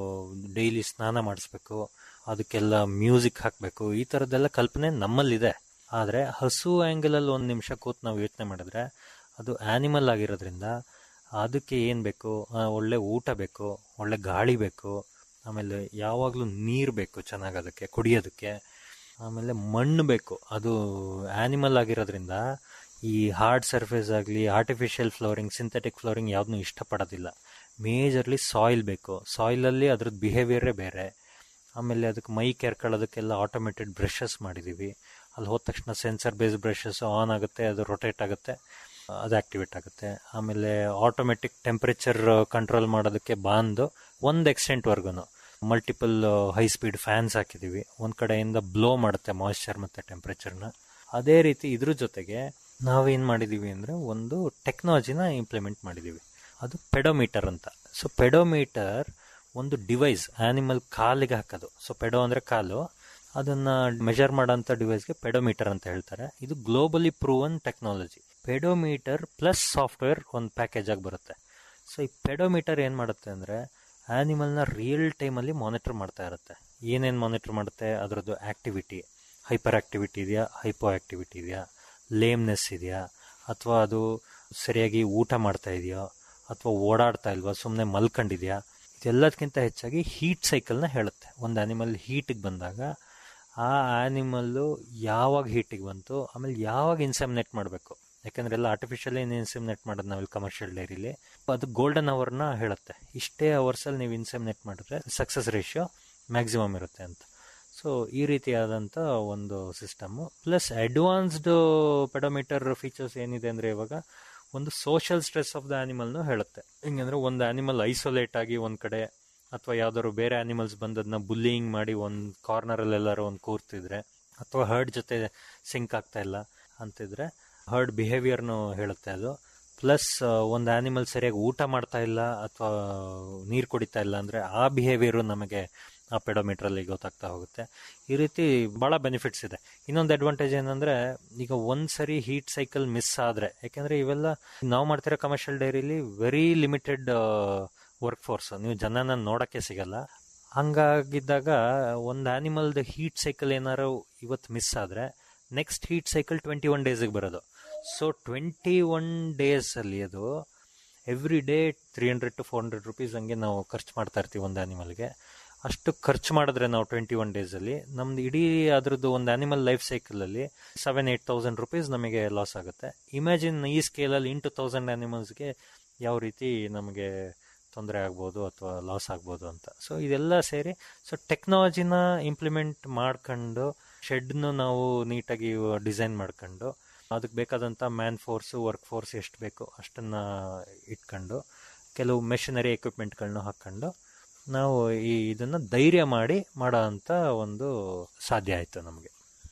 ಡೈಲಿ ಸ್ನಾನ ಮಾಡಿಸ್ಬೇಕು ಅದಕ್ಕೆಲ್ಲ ಮ್ಯೂಸಿಕ್ ಹಾಕಬೇಕು ಈ ಥರದ್ದೆಲ್ಲ ಕಲ್ಪನೆ ನಮ್ಮಲ್ಲಿದೆ ಆದರೆ ಹಸು ಆ್ಯಂಗಲಲ್ಲಿ ಒಂದು ನಿಮಿಷ ಕೂತು ನಾವು ಯೋಚನೆ ಮಾಡಿದ್ರೆ ಅದು ಆ್ಯನಿಮಲ್ ಆಗಿರೋದ್ರಿಂದ ಅದಕ್ಕೆ ಏನು ಬೇಕು ಆ, ಒಳ್ಳೆ ಊಟ ಬೇಕು ಒಳ್ಳೆ ಗಾಳಿ ಬೇಕು ಆಮೇಲೆ ಯಾವಾಗಲೂ ನೀರು ಬೇಕು ಚೆನ್ನಾಗಿ ಅದಕ್ಕೆ ಕುಡಿಯೋದಕ್ಕೆ ಆಮೇಲೆ ಮಣ್ಣು ಬೇಕು ಅದು ಆ್ಯನಿಮಲ್ ಆಗಿರೋದ್ರಿಂದ ಈ ಹಾರ್ಡ್ ಸರ್ಫೇಸ್ ಆಗಲಿ ಆರ್ಟಿಫಿಷಿಯಲ್ ಫ್ಲೋರಿಂಗ್ ಸಿಂಥೆಟಿಕ್ ಫ್ಲೋರಿಂಗ್ ಯಾವುದನ್ನು ಇಷ್ಟಪಡೋದಿಲ್ಲ ಮೇಜರ್ಲಿ ಸಾಯಿಲ್ ಬೇಕು ಸಾಯಿಲಲ್ಲಿ ಅದ್ರದ್ದು ಬಿಹೇವಿಯರೇ ಬೇರೆ ಆಮೇಲೆ ಅದಕ್ಕೆ ಮೈ ಕೆರ್ಕೊಳ್ಳೋದಕ್ಕೆಲ್ಲ ಆಟೋಮೇಟೆಡ್ ಬ್ರಷಸ್ ಮಾಡಿದ್ದೀವಿ ಅಲ್ಲಿ ಹೋದ ತಕ್ಷಣ ಸೆನ್ಸರ್ ಬೇಸ್ ಬ್ರಷಸ್ ಆನ್ ಆಗುತ್ತೆ ಅದು ರೊಟೇಟ್ ಆಗುತ್ತೆ ಅದು ಆಕ್ಟಿವೇಟ್ ಆಗುತ್ತೆ ಆಮೇಲೆ ಆಟೋಮೆಟಿಕ್ ಟೆಂಪ್ರೇಚರ್ ಕಂಟ್ರೋಲ್ ಮಾಡೋದಕ್ಕೆ ಬಾಂದು ಒಂದು ಎಕ್ಸ್ಟೆಂಟ್ವರೆಗೂ ಮಲ್ಟಿಪಲ್ ಹೈ ಸ್ಪೀಡ್ ಫ್ಯಾನ್ಸ್ ಹಾಕಿದ್ದೀವಿ ಒಂದು ಕಡೆಯಿಂದ ಬ್ಲೋ ಮಾಡುತ್ತೆ ಮಾಯಿಶ್ಚರ್ ಮತ್ತು ಟೆಂಪ್ರೇಚರ್ನ ಅದೇ ರೀತಿ ಇದ್ರ ಜೊತೆಗೆ ನಾವೇನು ಮಾಡಿದ್ದೀವಿ ಅಂದರೆ ಒಂದು ಟೆಕ್ನಾಲಜಿನ ಇಂಪ್ಲಿಮೆಂಟ್ ಮಾಡಿದ್ದೀವಿ ಅದು ಪೆಡೋಮೀಟರ್ ಅಂತ ಸೊ ಪೆಡೋಮೀಟರ್ ಒಂದು ಡಿವೈಸ್ ಆನಿಮಲ್ ಕಾಲಿಗೆ ಹಾಕೋದು ಸೊ ಪೆಡೋ ಅಂದರೆ ಕಾಲು ಅದನ್ನ ಮೆಜರ್ ಮಾಡೋಂಥ ಡಿವೈಸ್ಗೆ ಪೆಡೋಮೀಟರ್ ಅಂತ ಹೇಳ್ತಾರೆ ಇದು globally proven technology pedometer plus software ಒಂದು ಪ್ಯಾಕೇಜ್ ಆಗಿ ಬರುತ್ತೆ ಸೊ ಈ ಪೆಡೋಮೀಟರ್ ಏನು ಮಾಡುತ್ತೆ ಅಂದರೆ ಆ್ಯನಿಮಲ್ನ ರಿಯಲ್ ಟೈಮಲ್ಲಿ ಮಾನಿಟರ್ ಮಾಡ್ತಾ ಇರುತ್ತೆ ಏನೇನು ಮಾನಿಟರ್ ಮಾಡುತ್ತೆ ಅದರದ್ದು ಆ್ಯಕ್ಟಿವಿಟಿ ಹೈಪರ್ ಆ್ಯಕ್ಟಿವಿಟಿ ಇದೆಯಾ ಹೈಪೋ ಆ್ಯಕ್ಟಿವಿಟಿ ಇದೆಯಾ ಲೇಮ್ನೆಸ್ ಇದೆಯಾ ಅಥವಾ ಅದು ಸರಿಯಾಗಿ ಊಟ ಮಾಡ್ತಾ ಇದೆಯೋ ಅಥವಾ ಓಡಾಡ್ತಾ ಇಲ್ವಾ ಸುಮ್ಮನೆ ಮಲ್ಕೊಂಡಿದೆಯಾ ಇದೆಲ್ಲದಕ್ಕಿಂತ ಹೆಚ್ಚಾಗಿ ಹೀಟ್ ಸೈಕಲ್ನ ಹೇಳುತ್ತೆ ಒಂದು ಆ್ಯನಿಮಲ್ ಹೀಟಿಗೆ ಬಂದಾಗ ಆ ಆ್ಯನಿಮಲ್ಲು ಯಾವಾಗ ಹೀಟಿಗೆ ಬಂತು ಆಮೇಲೆ ಯಾವಾಗ ಇನ್ಸೆಮಿನೇಟ್ ಮಾಡಬೇಕು ಯಾಕಂದ್ರೆ ಎಲ್ಲ ಆರ್ಟಿಫಿಷಿಯಲಿ ಇನ್ಸೆಮಿನೇಟ್ ಮಾಡೋದು ನಾವಿಲ್ಲಿ ಕಮರ್ಷಿಯಲ್ ಡೈರಿಲಿ ಅದು ಗೋಲ್ಡನ್ ಅವರ್ನ ಹೇಳುತ್ತೆ ಇಷ್ಟೇ ಅವರ್ಸಲ್ಲಿ ನೀವು ಇನ್ಸೆಮಿನೇಟ್ ಮಾಡಿದ್ರೆ ಸಕ್ಸಸ್ ರೇಷಿಯೋ ಮ್ಯಾಕ್ಸಿಮಮ್ ಇರುತ್ತೆ ಅಂತ ಸೊ ಈ ರೀತಿಯಾದಂಥ ಒಂದು system plus advanced pedometer features ಏನಿದೆ ಅಂದರೆ ಇವಾಗ ಒಂದು ಸೋಷಿಯಲ್ ಸ್ಟ್ರೆಸ್ ಆಫ್ ದ ಆನಿಮಲ್ನು ಹೇಳುತ್ತೆ ಹಿಂಗಂದ್ರೆ ಒಂದು ಆನಿಮಲ್ ಐಸೋಲೇಟ್ ಆಗಿ ಒಂದು ಕಡೆ ಅಥವಾ ಯಾವ್ದಾದ್ರು ಬೇರೆ ಆನಿಮಲ್ಸ್ ಬಂದದನ್ನ ಬುಲ್ಲಿಂಗ್ ಮಾಡಿ ಒಂದು ಕಾರ್ನರಲ್ಲಿ ಎಲ್ಲರೂ ಒಂದು ಕೂರ್ತಿದ್ರೆ ಅಥವಾ ಹರ್ಡ್ ಜೊತೆ ಸಿಂಕ್ ಆಗ್ತಾ ಇಲ್ಲ ಅಂತಿದ್ರೆ ಹರ್ಡ್ ಬಿಹೇವಿಯರ್ನು ಹೇಳುತ್ತೆ ಅದು ಪ್ಲಸ್ ಒಂದು ಆನಿಮಲ್ ಸರಿಯಾಗಿ ಊಟ ಮಾಡ್ತಾ ಇಲ್ಲ ಅಥವಾ ನೀರು ಕುಡಿತಾ ಇಲ್ಲ ಅಂದರೆ ಆ ಬಿಹೇವಿಯರು ನಮಗೆ ಆ ಪೆಡೋಮೀಟ್ರಲ್ಲಿ ಗೊತ್ತಾಗ್ತಾ ಹೋಗುತ್ತೆ ಈ ರೀತಿ ಭಾಳ ಬೆನಿಫಿಟ್ಸ್ ಇದೆ ಇನ್ನೊಂದು ಅಡ್ವಾಂಟೇಜ್ ಏನಂದರೆ ಈಗ ಒಂದು ಸರಿ ಹೀಟ್ ಸೈಕಲ್ ಮಿಸ್ ಆದರೆ ಯಾಕೆಂದರೆ ಇವೆಲ್ಲ ನಾವು ಮಾಡ್ತಿರೋ ಕಮರ್ಷಿಯಲ್ ಡೈರಿಲಿ ವೆರಿ ಲಿಮಿಟೆಡ್ ವರ್ಕ್ ಫೋರ್ಸ್ ನೀವು ಜನನ ನೋಡೋಕ್ಕೆ ಸಿಗಲ್ಲ ಹಂಗಾಗಿದ್ದಾಗ ಒಂದು ಆನಿಮಲ್ದ ಹೀಟ್ ಸೈಕಲ್ ಏನಾರು ಇವತ್ತು ಮಿಸ್ ಆದರೆ next heat cycle twenty one ಡೇಸಿಗೆ ಬರೋದು ಸೊ ಟ್ವೆಂಟಿ ಒನ್ ಡೇಸಲ್ಲಿ ಅದು every day three hundred to four hundred rupees ಹಂಗೆ ನಾವು ಖರ್ಚು ಮಾಡ್ತಾ ಇರ್ತೀವಿ ಒಂದು ಆನಿಮಲ್ಗೆ ಅಷ್ಟು ಖರ್ಚು ಮಾಡಿದ್ರೆ ನಾವು ಟ್ವೆಂಟಿ ಒನ್ ಡೇಸಲ್ಲಿ ನಮ್ದು ಇಡೀ ಅದ್ರದ್ದು ಒಂದು ಆನಿಮಲ್ ಲೈಫ್ ಸೈಕಲಲ್ಲಿ ಸೆವೆನ್ ಏಯ್ಟ್ ತೌಸಂಡ್ ರುಪೀಸ್ ನಮಗೆ ಲಾಸ್ ಆಗುತ್ತೆ ಇಮ್ಯಾಜಿನ್ ಈ ಸ್ಕೇಲಲ್ಲಿ ಇಂಟು ತೌಸಂಡ್ ಆನಿಮಲ್ಸ್ಗೆ ಯಾವ ರೀತಿ ನಮಗೆ ತೊಂದರೆ ಆಗ್ಬೋದು ಅಥವಾ ಲಾಸ್ ಆಗ್ಬೋದು ಅಂತ ಸೊ ಇದೆಲ್ಲ ಸೇರಿ ಸೊ ಟೆಕ್ನಾಲಜಿನ ಇಂಪ್ಲಿಮೆಂಟ್ ಮಾಡ್ಕೊಂಡು ಶೆಡ್ನು ನಾವು ನೀಟಾಗಿ ಡಿಸೈನ್ ಮಾಡ್ಕೊಂಡು ಅದಕ್ಕೆ ಬೇಕಾದಂಥ ಮ್ಯಾನ್ ಫೋರ್ಸು ವರ್ಕ್ ಫೋರ್ಸ್ ಎಷ್ಟು ಬೇಕು ಅಷ್ಟನ್ನು ಇಟ್ಕೊಂಡು ಕೆಲವು ಮೆಷಿನರಿ ಎಕ್ವಿಪ್ಮೆಂಟ್ಗಳನ್ನ ಹಾಕ್ಕೊಂಡು ನಾವು ಈ ಇದನ್ನು ಧೈರ್ಯ ಮಾಡಿ ಮಾಡೋ ಅಂಥ ಒಂದು ಸಾಧ್ಯ ಆಯಿತು ನಮಗೆ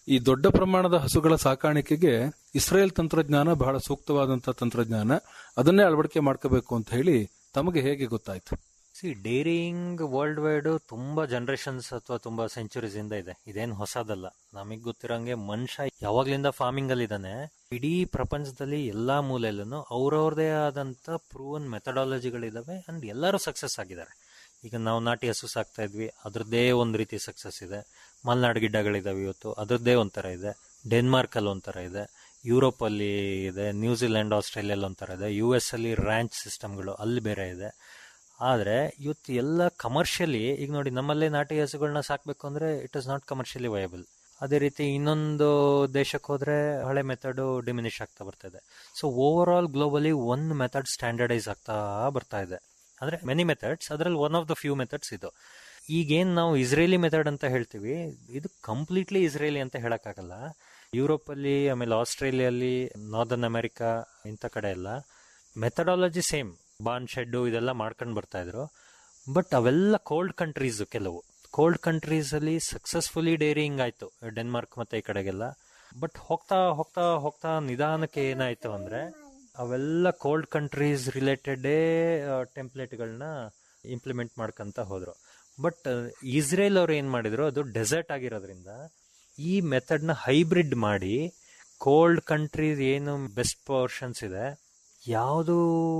ಈ ದೊಡ್ಡ ಪ್ರಮಾಣದ ಹಸುಗಳ ಸಾಕಾಣಿಕೆಗೆ ಇಸ್ರೇಲ್ ತಂತ್ರಜ್ಞಾನ ಬಹಳ ಸೂಕ್ತವಾದಂತಹ ತಂತ್ರಜ್ಞಾನ ಅದನ್ನೇ ಅಳವಡಿಕೆ ಮಾಡ್ಕೋಬೇಕು ಅಂತ ಹೇಳಿ ತಮಗೆ ಹೇಗೆ ಗೊತ್ತಾಯ್ತು ಸಿ ಡೇರಿಂಗ್ ವರ್ಲ್ಡ್ ವೈಡ್ ತುಂಬಾ ಜನರೇಷನ್ಸ್ ಅಥವಾ ತುಂಬಾ ಸೆಂಚುರೀಸ್ ಇಂದ ಇದೆ ಇದೇನು ಹೊಸದಲ್ಲ ನಮಗ್ ಗೊತ್ತಿರಂಗೆ ಮನುಷ್ಯ ಯಾವಾಗ್ಲಿಂದ ಫಾರ್ಮಿಂಗ್ ಅಲ್ಲಿ ಇದ್ದಾನೆ ಇಡೀ ಪ್ರಪಂಚದಲ್ಲಿ ಎಲ್ಲಾ ಮೂಲೆಯಲ್ಲೂ ಅವ್ರವ್ರದೇ ಆದಂತ ಪ್ರೂವನ್ ಮೆಥಡಾಲಜಿಗಳಿದಾವೆ ಅಂಡ್ ಎಲ್ಲರೂ ಸಕ್ಸಸ್ ಆಗಿದ್ದಾರೆ ಈಗ ನಾವು ನಾಟಿ ಹಸು ಸಾಕ್ತಾ ಇದ್ವಿ ಅದ್ರದ್ದೇ ಒಂದ್ ರೀತಿ ಸಕ್ಸಸ್ ಇದೆ ಮಲ್ನಾಡ್ ಗಿಡ್ಡಗಳಿದಾವೆ ಇವತ್ತು ಅದ್ರದ್ದೇ ಒಂಥರ ಇದೆ ಡೆನ್ಮಾರ್ಕ್ ಅಲ್ಲಿ ಒಂಥರ ಇದೆ ಯುರೋಪ್ ಅಲ್ಲಿ ಇದೆ ನ್ಯೂಜಿಲೆಂಡ್ ಆಸ್ಟ್ರೇಲಿಯಲ್ಲಿ ಒಂಥರ ಇದೆ ಯು ಎಸ್ ಅಲ್ಲಿ ರ್ಯಾಂಚ್ ಸಿಸ್ಟಮ್ಗಳು ಅಲ್ಲಿ ಬೇರೆ ಇದೆ ಆದ್ರೆ ಇವತ್ತು ಎಲ್ಲ ಕಮರ್ಷಿಯಲಿ ಈಗ ನೋಡಿ ನಮ್ಮಲ್ಲೇ ನಾಟಿ ಹಸುಗಳನ್ನ ಸಾಕ್ಬೇಕು ಅಂದ್ರೆ it is not commercially viable ಅದೇ ರೀತಿ ಇನ್ನೊಂದು ದೇಶಕ್ಕೆ ಹೋದ್ರೆ ಹಳೆ ಮೆಥಡ್ ಡಿಮಿನಿಷ್ ಆಗ್ತಾ ಬರ್ತಾ ಇದೆ ಸೊ ಓವರ್ ಆಲ್ ಗ್ಲೋಬಲಿ ಒಂದು ಮೆಥಡ್ ಸ್ಟ್ಯಾಂಡರ್ಡೈಸ್ ಆಗ್ತಾ ಬರ್ತಾ ಇದೆ ಅಂದ್ರೆ ಮೆನಿ ಮೆಥಡ್ಸ್ ಅದರಲ್ಲಿ one of the few methods ಇದು ಈಗೇನ್ ನಾವು ಇಸ್ರೇಲಿ ಮೆಥಡ್ ಅಂತ ಹೇಳ್ತೀವಿ ಇದು ಕಂಪ್ಲೀಟ್ಲಿ ಇಸ್ರೇಲಿ ಅಂತ ಹೇಳಕ್ಕಾಗಲ್ಲ ಯುರೋಪ್ ಅಲ್ಲಿ ಆಮೇಲೆ ಆಸ್ಟ್ರೇಲಿಯಲ್ಲಿ ನಾರ್ದರ್ನ್ ಅಮೆರಿಕಾ ಇಂಥ ಕಡೆ ಎಲ್ಲ ಮೆಥಡಾಲಜಿ ಸೇಮ್ ಬಾನ್ ಶೆಡ್ ಇದೆಲ್ಲ ಮಾಡ್ಕೊಂಡು ಬರ್ತಾ ಇದ್ರು ಬಟ್ ಅವೆಲ್ಲ ಕೋಲ್ಡ್ ಕಂಟ್ರೀಸ್ ಕೆಲವು ಕೋಲ್ಡ್ ಕಂಟ್ರೀಸ್ ಅಲ್ಲಿ ಸಕ್ಸಸ್ಫುಲಿ ಡೇರಿಂಗ್ ಆಯ್ತು ಡೆನ್ಮಾರ್ಕ್ ಮತ್ತೆ ಈ ಕಡೆಗೆಲ್ಲ ಬಟ್ ಹೋಗ್ತಾ ಹೋಗ್ತಾ ಹೋಗ್ತಾ ನಿಧಾನಕ್ಕೆ ಏನಾಯ್ತು ಅಂದ್ರೆ ಅವೆಲ್ಲ ಕೋಲ್ಡ್ ಕಂಟ್ರೀಸ್ ರಿಲೇಟೆಡೇ ಟೆಂಪ್ಲೇಟ್ಗಳನ್ನ ಇಂಪ್ಲಿಮೆಂಟ್ ಮಾಡ್ಕೊಂತ ಹೋದ್ರು ಬಟ್ ಇಸ್ರೇಲ್ ಅವ್ರು ಏನ್ ಮಾಡಿದ್ರು ಅದು ಡೆಸರ್ಟ್ ಆಗಿರೋದ್ರಿಂದ ಈ ಮೆಥಡ್ನ ಹೈಬ್ರಿಡ್ ಮಾಡಿ ಕೋಲ್ಡ್ ಕಂಟ್ರೀಸ್ ಏನು ಬೆಸ್ಟ್ ಪೋರ್ಷನ್ಸ್ ಇದೆ ಯಾವುದು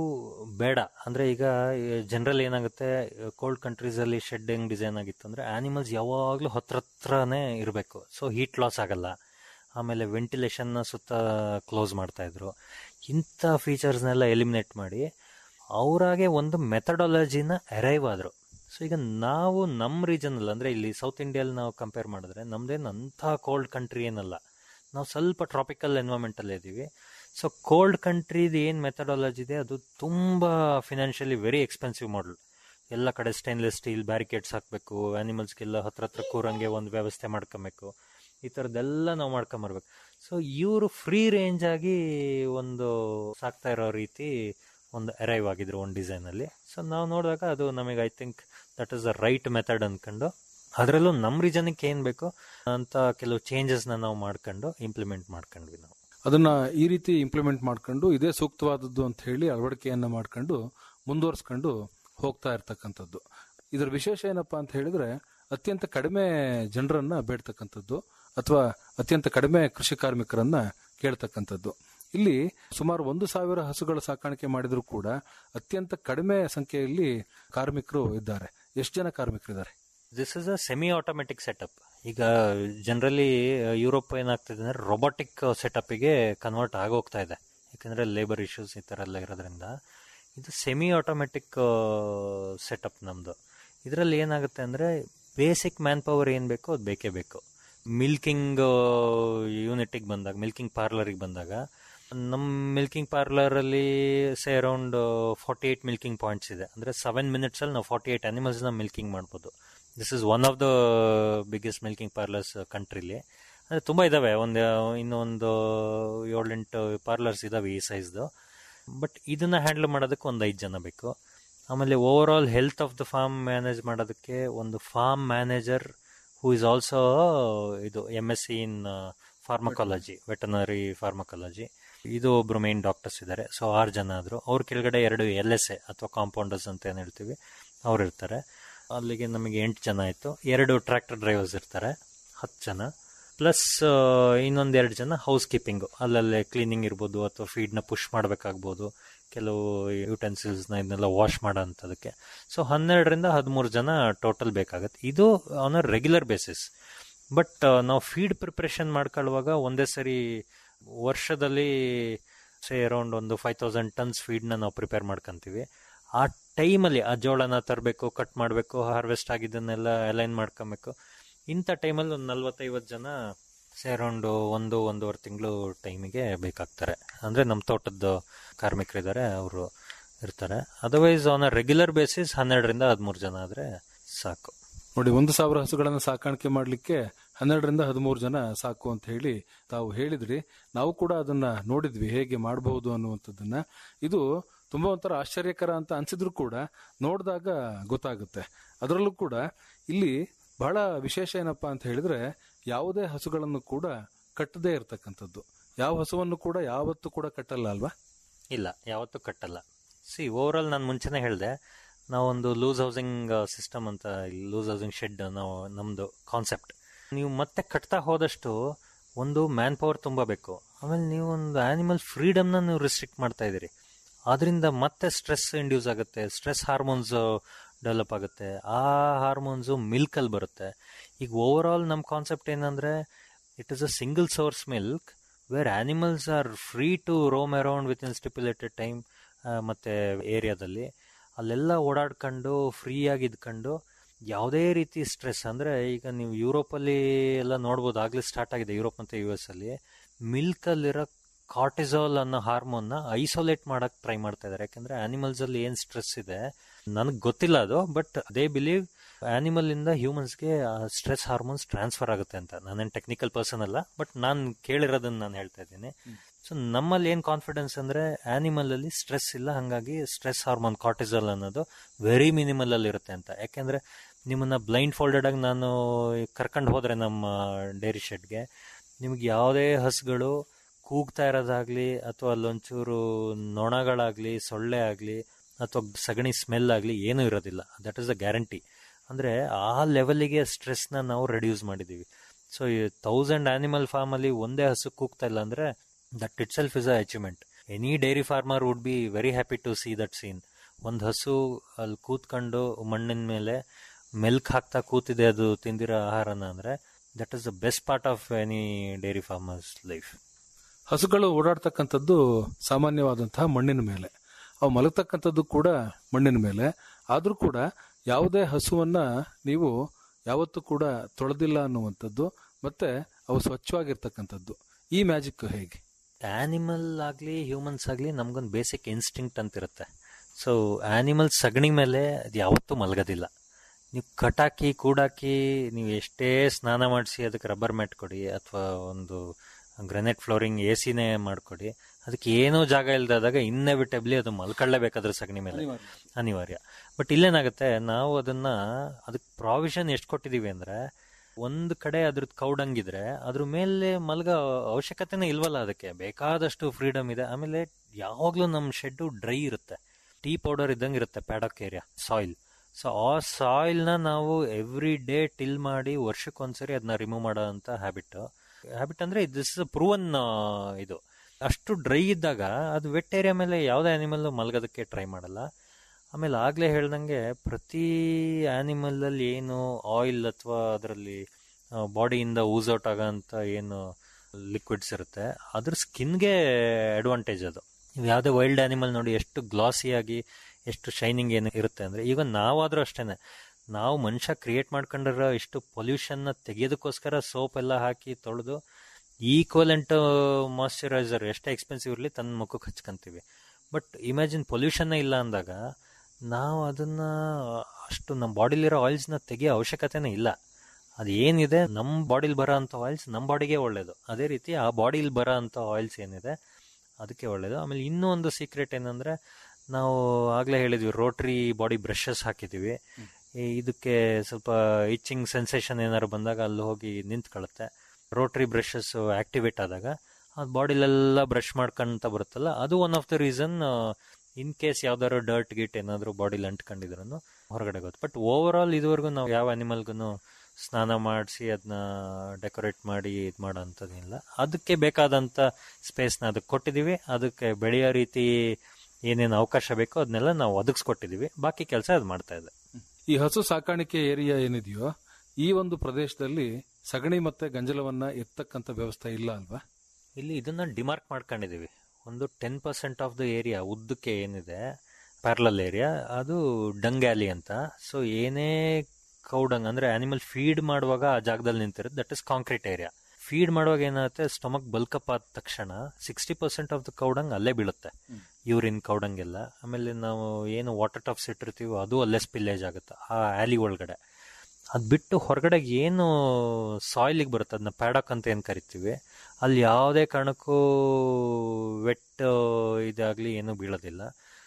ಬೇಡ ಅಂದ್ರೆ ಈಗ ಜನರಲ್ ಏನಾಗುತ್ತೆ ಕೋಲ್ಡ್ ಕಂಟ್ರೀಸ್ ಅಲ್ಲಿ ಶೆಡ್ ಹೆಂಗ್ ಡಿಸೈನ್ ಆಗಿತ್ತು ಅಂದ್ರೆ ಆನಿಮಲ್ಸ್ ಯಾವಾಗ್ಲೂ ಹತ್ರ ಹತ್ರನೇ ಇರಬೇಕು ಸೊ ಹೀಟ್ ಲಾಸ್ ಆಗಲ್ಲ ಆಮೇಲೆ ವೆಂಟಿಲೇಷನ್ ಸುತ್ತ ಕ್ಲೋಸ್ ಮಾಡ್ತಾ ಇದ್ರು ಇಂಥ ಫೀಚರ್ಸ್ನೆಲ್ಲ ಎಲಿಮಿನೇಟ್ ಮಾಡಿ ಅವರಾಗೆ ಒಂದು ಮೆಥಡಾಲಜಿನ ಅರೈವ್ ಆದ್ರು ಸೊ ಈಗ ನಾವು ನಮ್ಮ ರೀಜನ್ ಅಲ್ಲಿ ಅಂದ್ರೆ ಇಲ್ಲಿ ಸೌತ್ ಇಂಡಿಯಲ್ಲಿ ನಾವು ಕಂಪೇರ್ ಮಾಡಿದ್ರೆ ನಮ್ದೇನು ಅಂಥ ಕೋಲ್ಡ್ ಕಂಟ್ರಿ ಏನಲ್ಲ ನಾವು ಸ್ವಲ್ಪ ಟ್ರಾಪಿಕಲ್ ಎನ್ವೈರನ್ಮೆಂಟ್ ಅಲ್ಲಿ ಇದ್ದೀವಿ ಸೊ ಕೋಲ್ಡ್ ಕಂಟ್ರಿದು ಏನು ಮೆಥಡಾಲಜಿ ಇದೆ ಅದು ತುಂಬ ಫಿನಾನ್ಷಿಯಲಿ ವೆರಿ ಎಕ್ಸ್ಪೆನ್ಸಿವ್ ಮಾಡಲ್ ಎಲ್ಲ ಕಡೆ ಸ್ಟೈನ್ಲೆಸ್ ಸ್ಟೀಲ್ ಬ್ಯಾರಿಕೇಡ್ಸ್ ಹಾಕಬೇಕು ಆನಿಮಲ್ಸ್ಗೆಲ್ಲ ಹತ್ರ ಹತ್ರ ಕೂರಂಗೆ ಒಂದು ವ್ಯವಸ್ಥೆ ಮಾಡ್ಕೊಬೇಕು ಈ ಥರದ್ದೆಲ್ಲ ನಾವು ಮಾಡ್ಕೊಂಬರ್ಬೇಕು ಸೊ ಇವರು ಫ್ರೀ ರೇಂಜ್ ಆಗಿ ಒಂದು ಸಾಕ್ತಾ ಇರೋ ರೀತಿ ಒಂದು ಅರೈವ್ ಆಗಿದ್ರು ಒಂದು ಡಿಸೈನಲ್ಲಿ ಸೊ ನಾವು ನೋಡಿದಾಗ ಅದು ನಮಗೆ I think that is the right method ಅಂದ್ಕೊಂಡು ಅದರಲ್ಲೂ ನಮ್ಮ ರೀಜನ್ಗೆ ಏನು ಬೇಕು ಅಂತ ಕೆಲವು ಚೇಂಜಸ್ನ ನಾವು ಮಾಡ್ಕೊಂಡು ಇಂಪ್ಲಿಮೆಂಟ್ ಮಾಡ್ಕೊಂಡ್ವಿ ನಾವು ಅದನ್ನ ಈ ರೀತಿ ಇಂಪ್ಲಿಮೆಂಟ್ ಮಾಡ್ಕೊಂಡು ಇದೇ ಸೂಕ್ತವಾದದ್ದು ಅಂತ ಹೇಳಿ ಅಳವಡಿಕೆಯನ್ನ ಮಾಡ್ಕೊಂಡು ಮುಂದುವರ್ಸ್ಕೊಂಡು ಹೋಗ್ತಾ ಇರ್ತಕ್ಕಂಥದ್ದು ಇದರ ವಿಶೇಷ ಏನಪ್ಪಾ ಅಂತ ಹೇಳಿದ್ರೆ ಅತ್ಯಂತ ಕಡಿಮೆ ಜನರನ್ನ ಬೇಡ್ತಕ್ಕಂಥದ್ದು ಅಥವಾ ಅತ್ಯಂತ ಕಡಿಮೆ ಕೃಷಿ ಕಾರ್ಮಿಕರನ್ನ ಕೇಳ್ತಕ್ಕಂಥದ್ದು ಇಲ್ಲಿ ಸುಮಾರು ಒಂದು ಸಾವಿರ ಹಸುಗಳ ಸಾಕಾಣಿಕೆ ಮಾಡಿದ್ರು ಕೂಡ ಅತ್ಯಂತ ಕಡಿಮೆ ಸಂಖ್ಯೆಯಲ್ಲಿ ಕಾರ್ಮಿಕರು ಇದ್ದಾರೆ ಎಷ್ಟು ಜನ ಕಾರ್ಮಿಕರಿದ್ದಾರೆ this is a semi automatic setup ಈಗ ಜನರಲಿ ಯುರೋಪ್ ಏನಾಗ್ತಿದೆ ಅಂದ್ರೆ ರೊಬೋಟಿಕ್ ಸೆಟಪ್ಗೆ ಕನ್ವರ್ಟ್ ಆಗೋಗ್ತಾ ಇದೆ ಯಾಕಂದ್ರೆ ಲೇಬರ್ ಇಶ್ಯೂಸ್ ಈ ಥರ ಎಲ್ಲ ಇರೋದ್ರಿಂದ ಇದು ಸೆಮಿ ಆಟೋಮೆಟಿಕ್ ಸೆಟಪ್ ನಮ್ಮದು ಇದರಲ್ಲಿ ಏನಾಗುತ್ತೆ ಅಂದರೆ ಬೇಸಿಕ್ ಮ್ಯಾನ್ ಪವರ್ ಏನು ಬೇಕೋ ಅದು ಬೇಕೇ ಬೇಕು ಮಿಲ್ಕಿಂಗ್ ಯೂನಿಟಿಗೆ ಬಂದಾಗ ಮಿಲ್ಕಿಂಗ್ ಪಾರ್ಲರಿಗೆ ಬಂದಾಗ ನಮ್ಮ ಮಿಲ್ಕಿಂಗ್ ಪಾರ್ಲರಲ್ಲಿ say around forty eight milking points ಇದೆ ಅಂದರೆ ಸೆವೆನ್ ಮಿನಿಟ್ಸಲ್ಲಿ ನಾವು ಫಾರ್ಟಿ ಏಯ್ಟ್ ಅನಿಮಲ್ಸ್ನ ಮಿಲ್ಕಿಂಗ್ ಮಾಡ್ಬೋದು this is one of the biggest milking parlours ಕಂಟ್ರಿಲಿ ಅಂದರೆ ತುಂಬ ಇದ್ದಾವೆ ಒಂದು ಇನ್ನೊಂದು ಏಳೆಂಟು ಪಾರ್ಲರ್ಸ್ ಇದ್ದಾವೆ ಈ ಸೈಜ್ದು ಬಟ್ ಇದನ್ನ ಹ್ಯಾಂಡಲ್ ಮಾಡೋದಕ್ಕೆ ಒಂದು ಐದು ಜನ ಬೇಕು ಆಮೇಲೆ overall health of the farm manage ಮಾಡೋದಕ್ಕೆ ಒಂದು farm manager who is also ಇದು M S C in pharmacology veterinary pharmacology ಇದು ಒಬ್ರು ಮೇನ್ ಡಾಕ್ಟರ್ಸ್ ಇದ್ದಾರೆ ಸೊ ಆರು ಜನ ಆದರು ಅವ್ರ ಕೆಳಗಡೆ ಎರಡು ಎಲ್ ಎಸ್ ಎ ಅಥವಾ ಕಾಂಪೌಂಡರ್ಸ್ ಅಂತ ಏನು ಹೇಳ್ತೀವಿ ಅವ್ರು ಇರ್ತಾರೆ ಅಲ್ಲಿಗೆ ನಮಗೆ ಎಂಟು ಜನ ಆಯಿತು ಎರಡು ಟ್ರ್ಯಾಕ್ಟರ್ ಡ್ರೈವರ್ಸ್ ಇರ್ತಾರೆ ಹತ್ತು ಜನ ಪ್ಲಸ್ ಇನ್ನೊಂದೆರಡು ಜನ ಹೌಸ್ ಕೀಪಿಂಗು ಅಲ್ಲಲ್ಲೇ ಕ್ಲೀನಿಂಗ್ ಇರ್ಬೋದು ಅಥವಾ ಫೀಡ್ನ ಪುಷ್ ಮಾಡಬೇಕಾಗ್ಬೋದು ಕೆಲವು ಯುಟೆನ್ಸಿಲ್ಸ್ನ ಇದನ್ನೆಲ್ಲ ವಾಶ್ ಮಾಡೋ ಅಂಥದಕ್ಕೆ ಸೊ ಹನ್ನೆರಡರಿಂದ ಹದಿಮೂರು ಜನ ಟೋಟಲ್ ಬೇಕಾಗತ್ತೆ ಇದು on a regular basis but ನಾವು ಫೀಡ್ ಪ್ರಿಪ್ರೇಷನ್ ಮಾಡ್ಕೊಳ್ಳುವಾಗ ಒಂದೇ ಸರಿ ವರ್ಷದಲ್ಲಿ ಸೇ ಅರೌಂಡ್ ಒಂದು ಫೈವ್ ತೌಸಂಡ್ ಟನ್ಸ್ ಫೀಡ್ನ ನಾವು ಪ್ರಿಪೇರ್ ಮಾಡ್ಕೊಂತೀವಿ ಆ ಟೈಮಲ್ಲಿ ಆ ಜೋಳನ ತರಬೇಕು ಕಟ್ ಮಾಡಬೇಕು ಹಾರ್ವೆಸ್ಟ್ ಆಗಿದ್ದನ್ನೆಲ್ಲ ಅಲೈನ್ ಮಾಡ್ಕೊಬೇಕು ಇಂಥ ಟೈಮಲ್ಲಿ ಒಂದು ನಲ್ವತ್ತೈವತ್ತು ಜನ ಸೇ ಅರೌಂಡ್ ಒಂದು ಒಂದೂವರೆ ತಿಂಗಳು ಟೈಮಿಗೆ ಬೇಕಾಗ್ತಾರೆ ಅಂದರೆ ನಮ್ಮ ತೋಟದ ಕಾರ್ಮಿಕರಿದ್ದಾರೆ ಅವರು ಇರ್ತಾರೆ otherwise on a regular basis ಹನ್ನೆರಡರಿಂದ ಹದಿಮೂರು ಜನ ಆದರೆ ಸಾಕು ನೋಡಿ ಒಂದು ಸಾವಿರ ಹಸುಗಳನ್ನು ಸಾಕಾಣಿಕೆ ಮಾಡಲಿಕ್ಕೆ ಹನ್ನೆರಡರಿಂದ ಹದಿಮೂರು ಜನ ಸಾಕು ಅಂತ ಹೇಳಿ ತಾವು ಹೇಳಿದ್ರಿ ನಾವು ಕೂಡ ಅದನ್ನ ನೋಡಿದ್ವಿ ಹೇಗೆ ಮಾಡಬಹುದು ಅನ್ನುವಂಥದ್ದನ್ನ ಇದು ತುಂಬಾ ಒಂಥರ ಆಶ್ಚರ್ಯಕರ ಅಂತ ಅನ್ಸಿದ್ರು ಕೂಡ ನೋಡಿದಾಗ ಗೊತ್ತಾಗುತ್ತೆ ಅದರಲ್ಲೂ ಕೂಡ ಇಲ್ಲಿ ಬಹಳ ವಿಶೇಷ ಏನಪ್ಪಾ ಅಂತ ಹೇಳಿದ್ರೆ ಯಾವುದೇ ಹಸುಗಳನ್ನು ಕೂಡ ಕಟ್ಟದೇ ಇರತಕ್ಕಂಥದ್ದು ಯಾವ ಹಸುವನ್ನು ಕೂಡ ಯಾವತ್ತೂ ಕೂಡ ಕಟ್ಟಲ್ಲ ಅಲ್ವಾ ಇಲ್ಲ ಯಾವತ್ತೂ ಕಟ್ಟಲ್ಲ ಸಿ ಓವರ್ ಆಲ್ ನಾನು ಮುಂಚೆನೇ ಹೇಳಿದೆ ನಾವೊಂದು ಲೂಸ್ ಹೌಸಿಂಗ್ ಸಿಸ್ಟಮ್ ಅಂತ ಲೂಸ್ ಹೌಸಿಂಗ್ ಶೆಡ್ ನಾವು ನಮ್ಮದು ಕಾನ್ಸೆಪ್ಟ್ ನೀವು ಮತ್ತೆ ಕಟ್ತಾ ಹೋದಷ್ಟು ಒಂದು ಮ್ಯಾನ್ ಪವರ್ ತುಂಬ ಬೇಕು ಆಮೇಲೆ ನೀವು ಒಂದು ಆನಿಮಲ್ ಫ್ರೀಡಮ್ನ ನೀವು ರಿಸ್ಟ್ರಿಕ್ಟ್ ಮಾಡ್ತಾ ಇದ್ದೀರಿ ಅದರಿಂದ ಮತ್ತೆ ಸ್ಟ್ರೆಸ್ ಇಂಡ್ಯೂಸ್ ಆಗುತ್ತೆ ಸ್ಟ್ರೆಸ್ ಹಾರ್ಮೋನ್ಸ್ ಡೆವಲಪ್ ಆಗುತ್ತೆ ಆ ಹಾರ್ಮೋನ್ಸು ಮಿಲ್ಕಲ್ಲಿ ಬರುತ್ತೆ ಈಗ ಓವರ್ ಆಲ್ ನಮ್ಮ ಕಾನ್ಸೆಪ್ಟ್ ಏನಂದರೆ it is a single source milk where animals are free to roam around within stipulated time ಮತ್ತು ಏರಿಯಾದಲ್ಲಿ ಅಲ್ಲೆಲ್ಲ ಓಡಾಡ್ಕೊಂಡು ಫ್ರೀಯಾಗಿ ಇದ್ಕೊಂಡು ಯಾವುದೇ ರೀತಿ ಸ್ಟ್ರೆಸ್ ಅಂದರೆ ಈಗ ನೀವು ಯುರೋಪಲ್ಲಿ ಎಲ್ಲ ನೋಡ್ಬೋದು ಆಗಲೇ ಸ್ಟಾರ್ಟ್ ಆಗಿದೆ ಯುರೋಪ್ ಮತ್ತು ಯು ಎಸ್ ಅಲ್ಲಿ ಮಿಲ್ಕಲ್ಲಿರೋ ಕಾರ್ಟಿಸಾಲ್ ಅನ್ನೋ ಹಾರ್ಮೋನ್ನ ಐಸೋಲೇಟ್ ಮಾಡಕ್ಕೆ ಟ್ರೈ ಮಾಡ್ತಾ ಇದ್ದಾರೆ ಯಾಕಂದರೆ ಆನಿಮಲ್ಸಲ್ಲಿ ಏನು ಸ್ಟ್ರೆಸ್ ಇದೆ ನನಗೆ ಗೊತ್ತಿಲ್ಲ ಅದು ಬಟ್ ದೇ ಬಿಲೀವ್ ಆನಿಮಲ್ ಇಂದ ಹ್ಯೂಮನ್ಸ್ಗೆ ಸ್ಟ್ರೆಸ್ ಹಾರ್ಮೋನ್ಸ್ ಟ್ರಾನ್ಸ್ಫರ್ ಆಗುತ್ತೆ ಅಂತ ನಾನೇನು ಟೆಕ್ನಿಕಲ್ ಪರ್ಸನ್ ಅಲ್ಲ ಬಟ್ ನಾನು ಕೇಳಿರೋದನ್ನ ನಾನು ಹೇಳ್ತಾ ಇದ್ದೀನಿ ಸೊ ನಮ್ಮಲ್ಲಿ ಏನು ಕಾನ್ಫಿಡೆನ್ಸ್ ಅಂದರೆ ಆನಿಮಲ್ ಅಲ್ಲಿ ಸ್ಟ್ರೆಸ್ ಇಲ್ಲ ಹಾಗಾಗಿ ಸ್ಟ್ರೆಸ್ ಹಾರ್ಮೋನ್ ಕಾರ್ಟಿಸಲ್ ಅನ್ನೋದು ವೆರಿ ಮಿನಿಮಲ್ ಅಲ್ಲಿ ಇರುತ್ತೆ ಅಂತ ಯಾಕೆಂದ್ರೆ ನಿಮ್ಮನ್ನ ಬ್ಲೈಂಡ್ ಫೋಲ್ಡೆಡ್ ಆಗಿ ನಾನು ಕರ್ಕೊಂಡು ಹೋದ್ರೆ ನಮ್ಮ ಡೈರಿ ಶೆಡ್ಗೆ ನಿಮ್ಗೆ ಯಾವುದೇ ಹಸುಗಳು ಕೂಗ್ತಾ ಇರೋದಾಗ್ಲಿ ಅಥವಾ ಅಲ್ಲೊಂಚೂರು ನೊಣಗಳಾಗ್ಲಿ ಸೊಳ್ಳೆ ಆಗಲಿ ಅಥವಾ ಸಗಣಿ ಸ್ಮೆಲ್ ಆಗಲಿ ಏನೂ ಇರೋದಿಲ್ಲ ದಟ್ ಇಸ್ ಅ ಗ್ಯಾರಂಟಿ ಅಂದರೆ ಆ ಲೆವೆಲಿಗೆ ಸ್ಟ್ರೆಸ್ನ ನಾವು ರೆಡ್ಯೂಸ್ ಮಾಡಿದ್ದೀವಿ ಸೊ ಈ ತೌಸಂಡ್ ಆನಿಮಲ್ ಫಾರ್ಮಲ್ಲಿ ಒಂದೇ ಹಸು ಕೂಗ್ತಾ ಇಲ್ಲ ಅಂದರೆ that itself is a achievement any dairy farmer would be very happy to see that scene ಒಂದು ಹಸು ಅಲ್ಲಿ ಕೂತ್ಕೊಂಡು ಮಣ್ಣಿನ ಮೇಲೆ ಮೆಲ್ಕ್ ಹಾಕ್ತಾ ಕೂತಿದೆ ಅದು ತಿಂದಿರೋ ಆಹಾರನ ಅಂದರೆ that is the best part of any dairy farmer's life ಹಸುಗಳು ಓಡಾಡ್ತಕ್ಕಂಥದ್ದು ಸಾಮಾನ್ಯವಾದಂತಹ ಮಣ್ಣಿನ ಮೇಲೆ ಅವು ಮಲಗ್ತಕ್ಕಂಥದ್ದು ಕೂಡ ಮಣ್ಣಿನ ಮೇಲೆ ಆದರೂ ಕೂಡ ಯಾವುದೇ ಹಸುವನ್ನ ನೀವು ಯಾವತ್ತೂ ಕೂಡ ತೊಳೆದಿಲ್ಲ ಅನ್ನುವಂಥದ್ದು ಮತ್ತೆ ಅವು ಸ್ವಚ್ಛವಾಗಿರ್ತಕ್ಕಂಥದ್ದು ಈ ಮ್ಯಾಜಿಕ್ ಹೇಗೆ ಆನಿಮಲ್ ಆಗಲಿ ಹ್ಯೂಮನ್ಸ್ ಆಗಲಿ ನಮ್ಗೊಂದು ಬೇಸಿಕ್ ಇನ್ಸ್ಟಿಂಕ್ಟ್ ಅಂತ ಇರುತ್ತೆ ಸೊ ಆನಿಮಲ್ ಸಗಣಿ ಮೇಲೆ ಅದು ಯಾವತ್ತೂ ಮಲಗೋದಿಲ್ಲ ನೀವು ಕಟಾಕಿ ಕೂಡಾಕಿ ನೀವು ಎಷ್ಟೇ ಸ್ನಾನ ಮಾಡಿಸಿ ಅದಕ್ಕೆ ರಬ್ಬರ್ ಮ್ಯಾಟ್ ಕೊಡಿ ಅಥವಾ ಒಂದು ಗ್ರೆನೇಟ್ ಫ್ಲೋರಿಂಗ್ ಎ ಸಿನೇ ಮಾಡಿಕೊಡಿ ಅದಕ್ಕೆ ಏನೂ ಜಾಗ ಇಲ್ದಾದಾಗ ಇನ್ನೆವಿಟಬ್ಲಿ ಅದು ಮಲ್ಕೊಳ್ಳೇಬೇಕಾದ್ರೆ ಸಗಣಿ ಮೇಲೆ ಅನಿವಾರ್ಯ ಬಟ್ ಇಲ್ಲೇನಾಗುತ್ತೆ ನಾವು ಅದನ್ನ ಅದಕ್ಕೆ ಪ್ರಾವಿಷನ್ ಎಷ್ಟು ಕೊಟ್ಟಿದೀವಿ ಅಂದ್ರೆ ಒಂದು ಕಡೆ ಅದ್ರದ್ದು ಕೌಡಂಗಿದ್ರೆ ಅದ್ರ ಮೇಲೆ ಮಲ್ಗ ಅವಶ್ಯಕತೆನೇ ಇಲ್ವಲ್ಲ ಅದಕ್ಕೆ ಬೇಕಾದಷ್ಟು ಫ್ರೀಡಮ್ ಇದೆ ಆಮೇಲೆ ಯಾವಾಗ್ಲೂ ನಮ್ಮ ಶೆಡ್ಡು ಡ್ರೈ ಇರುತ್ತೆ ಟೀ ಪೌಡರ್ ಇದ್ದಂಗೆ ಇರುತ್ತೆ ಪ್ಯಾಡಕ್ ಏರಿಯಾ ಸಾಯಿಲ್ ಸೊ ಆ ಸಾಯಿಲ್ನ ನಾವು ಎವ್ರಿ ಡೇ ಟಿಲ್ ಮಾಡಿ ವರ್ಷಕ್ಕೊಂದ್ಸರಿ ಅದನ್ನ ರಿಮೂವ್ ಮಾಡೋ ಅಂತ ಹ್ಯಾಬಿಟ್ ಹ್ಯಾಬಿಟ್ ಅಂದ್ರೆ ದಿಸ್ ಪ್ರೂವನ್ ಇದು ಅಷ್ಟು ಡ್ರೈ ಇದ್ದಾಗ ಅದು ವೆಟ್ ಏರಿಯಾ ಮೇಲೆ ಯಾವುದೇ ಆನಿಮಲ್ ಮಲ್ಗೋದಕ್ಕೆ ಟ್ರೈ ಮಾಡಲ್ಲ ಆಮೇಲೆ ಆಗ್ಲೇ ಹೇಳ್ದಂಗೆ ಪ್ರತಿ ಆನಿಮಲ್ ಅಲ್ಲಿ ಏನು ಆಯಿಲ್ ಅಥವಾ ಅದರಲ್ಲಿ ಬಾಡಿಯಿಂದ ಊಸ್ ಔಟ್ ಆಗೋಂಥ ಏನು ಲಿಕ್ವಿಡ್ಸ್ ಇರುತ್ತೆ ಅದ್ರ ಸ್ಕಿನ್ಗೆ ಅಡ್ವಾಂಟೇಜ್ ಅದು ನೀವು ಯಾವುದೇ ವೈಲ್ಡ್ ಆನಿಮಲ್ ನೋಡಿ ಎಷ್ಟು ಗ್ಲಾಸಿಯಾಗಿ ಎಷ್ಟು ಶೈನಿಂಗ್ ಏನು ಇರುತ್ತೆ ಅಂದ್ರೆ ಈಗ ನಾವಾದ್ರೂ ಅಷ್ಟೇನೆ ನಾವು ಮನುಷ್ಯ ಕ್ರಿಯೇಟ್ ಮಾಡ್ಕೊಂಡಿರೋ ಇಷ್ಟು ಪೊಲ್ಯೂಷನ್ನ ತೆಗೆಯೋದಕ್ಕೋಸ್ಕರ ಸೋಪ್ ಎಲ್ಲ ಹಾಕಿ ತೊಳೆದು ಈಕ್ವಲೆಂಟ್ ಮಾಯಶ್ಚರೈಸರ್ ಎಷ್ಟೇ ಎಕ್ಸ್ಪೆನ್ಸಿವ್ ಇರಲಿ ತನ್ನ ಮುಖಕ್ಕೆ ಹಚ್ಕೊಂತೀವಿ ಬಟ್ ಇಮ್ಯಾಜಿನ್ ಪೊಲ್ಯೂಷನ್ನೇ ಇಲ್ಲ ಅಂದಾಗ ನಾವು ಅದನ್ನ ಅಷ್ಟು ನಮ್ಮ ಬಾಡಿಲಿರೋ ಆಯಿಲ್ಸ್ನ ತೆಗಿಯೋ ಅವಶ್ಯಕತೆನೇ ಇಲ್ಲ ಅದು ಏನಿದೆ ನಮ್ಮ ಬಾಡಿಲಿ ಬರೋ ಅಂಥ ಆಯಿಲ್ಸ್ ನಮ್ಮ ಬಾಡಿಗೆ ಒಳ್ಳೇದು ಅದೇ ರೀತಿ ಆ ಬಾಡಿಲಿ ಬರೋ ಅಂಥ ಆಯಿಲ್ಸ್ ಏನಿದೆ ಅದಕ್ಕೆ ಒಳ್ಳೇದು ಆಮೇಲೆ ಇನ್ನೂ ಒಂದು ಸೀಕ್ರೆಟ್ ಏನಂದ್ರೆ ನಾವು ಆಗ್ಲೇ ಹೇಳಿದ್ವಿ ರೋಟ್ರಿ ಬಾಡಿ ಬ್ರಷಸ್ ಹಾಕಿದೀವಿ ಈ ಇದಕ್ಕೆ ಸ್ವಲ್ಪ ಇಚ್ಚಿಂಗ್ ಸೆನ್ಸೇಷನ್ ಏನಾದ್ರು ಬಂದಾಗ ಅಲ್ಲಿ ಹೋಗಿ ನಿಂತ್ಕೊಳ್ಳುತ್ತೆ ರೋಟ್ರಿ ಬ್ರಷಸ್ ಆಕ್ಟಿವೇಟ್ ಆದಾಗ ಅದು ಬಾಡಿಲೆಲ್ಲ ಬ್ರಷ್ ಮಾಡ್ಕೊಂತ ಬರುತ್ತಲ್ಲ ಅದು one of the reason in case ಯಾವ್ದಾದ್ರು ಡರ್ಟ್ ಗಿಟ್ ಏನಾದ್ರು ಬಾಡಿಲಿ ಅಂಟ್ಕೊಂಡಿದ್ರು ಹೊರಗಡೆ ಗೊತ್ತು ಬಟ್ ಓವರ್ ಆಲ್ ಇದುವರೆಗೂ ನಾವು ಯಾವ ಅನಿಮಲ್ಗೂ ಸ್ನಾನ ಮಾಡಿಸಿ ಅದನ್ನ ಡೆಕೋರೇಟ್ ಮಾಡಿ ಇದು ಮಾಡೋ ಅಂಥದ್ದಿಲ್ಲ ಅದಕ್ಕೆ ಬೇಕಾದಂಥ ಸ್ಪೇಸ್ನ ಅದಕ್ಕೆ ಕೊಟ್ಟಿದ್ದೀವಿ ಅದಕ್ಕೆ ಬೆಳೆಯೋ ರೀತಿ ಏನೇನು ಅವಕಾಶ ಬೇಕೋ ಅದನ್ನೆಲ್ಲ ನಾವು ಒದಗಿಸ್ಕೊಟ್ಟಿದ್ದೀವಿ ಬಾಕಿ ಕೆಲಸ ಅದು ಮಾಡ್ತಾ ಇದೆ ಈ ಹಸು ಸಾಕಾಣಿಕೆ ಏರಿಯಾ ಏನಿದೆಯೋ ಈ ಒಂದು ಪ್ರದೇಶದಲ್ಲಿ ಸಗಣಿ ಮತ್ತೆ ಗಂಜಲವನ್ನ ಎತ್ತಕ್ಕಂತ ವ್ಯವಸ್ಥೆ ಇಲ್ಲ ಅಲ್ವಾ ಇಲ್ಲಿ ಇದನ್ನ ಡಿಮಾರ್ಕ್ ಮಾಡ್ಕೊಂಡಿದೀವಿ ಒಂದು ten percent of the area ಉದ್ದಕ್ಕೆ ಏನಿದೆ ಪ್ಯಾರಲಲ್ ಏರಿಯಾ ಅದು ಡಂಗ್ಯಾಲಿ ಅಂತ ಸೊ ಏನೇ ಕೌಡಂಗ್ ಅಂದ್ರೆ ಆನಿಮಲ್ ಫೀಡ್ ಮಾಡುವಾಗ ಆ ಜಾಗದಲ್ಲಿ ನಿಂತಿರುತ್ತೆ that is concrete area feed ಮಾಡುವಾಗ ಏನಾಗುತ್ತೆ ಸ್ಟಮಕ್ ಬಲ್ಕಪ್ ಆದ ತಕ್ಷಣ sixty percent of the cow dung ಅಲ್ಲೇ ಬೀಳುತ್ತೆ ಯೂರಿನ್ ಕೌಡಂಗ್ ಎಲ್ಲ ಆಮೇಲೆ ನಾವು ಏನು ವಾಟರ್ ಟಫ್ಸ್ ಇಟ್ಟಿರ್ತೀವೋ ಅದು ಅಲ್ಲೇ ಸ್ಪಿಲ್ಲೇಜ್ ಆಗುತ್ತೆ ಆ ಆಲಿ ಒಳಗಡೆ ಅದು ಬಿಟ್ಟು ಹೊರಗಡೆ ಏನು ಸಾಯಿಲಿಗೆ ಬರುತ್ತೆ ಅದನ್ನ ಪ್ಯಾಡಕ್ ಅಂತ ಏನು ಕರಿತೀವಿ ಅಲ್ಲಿ ಯಾವುದೇ ಕಾರಣಕ್ಕೂ ವೆಟ್ ಇದಾಗಲಿ ಏನೂ ಬೀಳೋದಿಲ್ಲ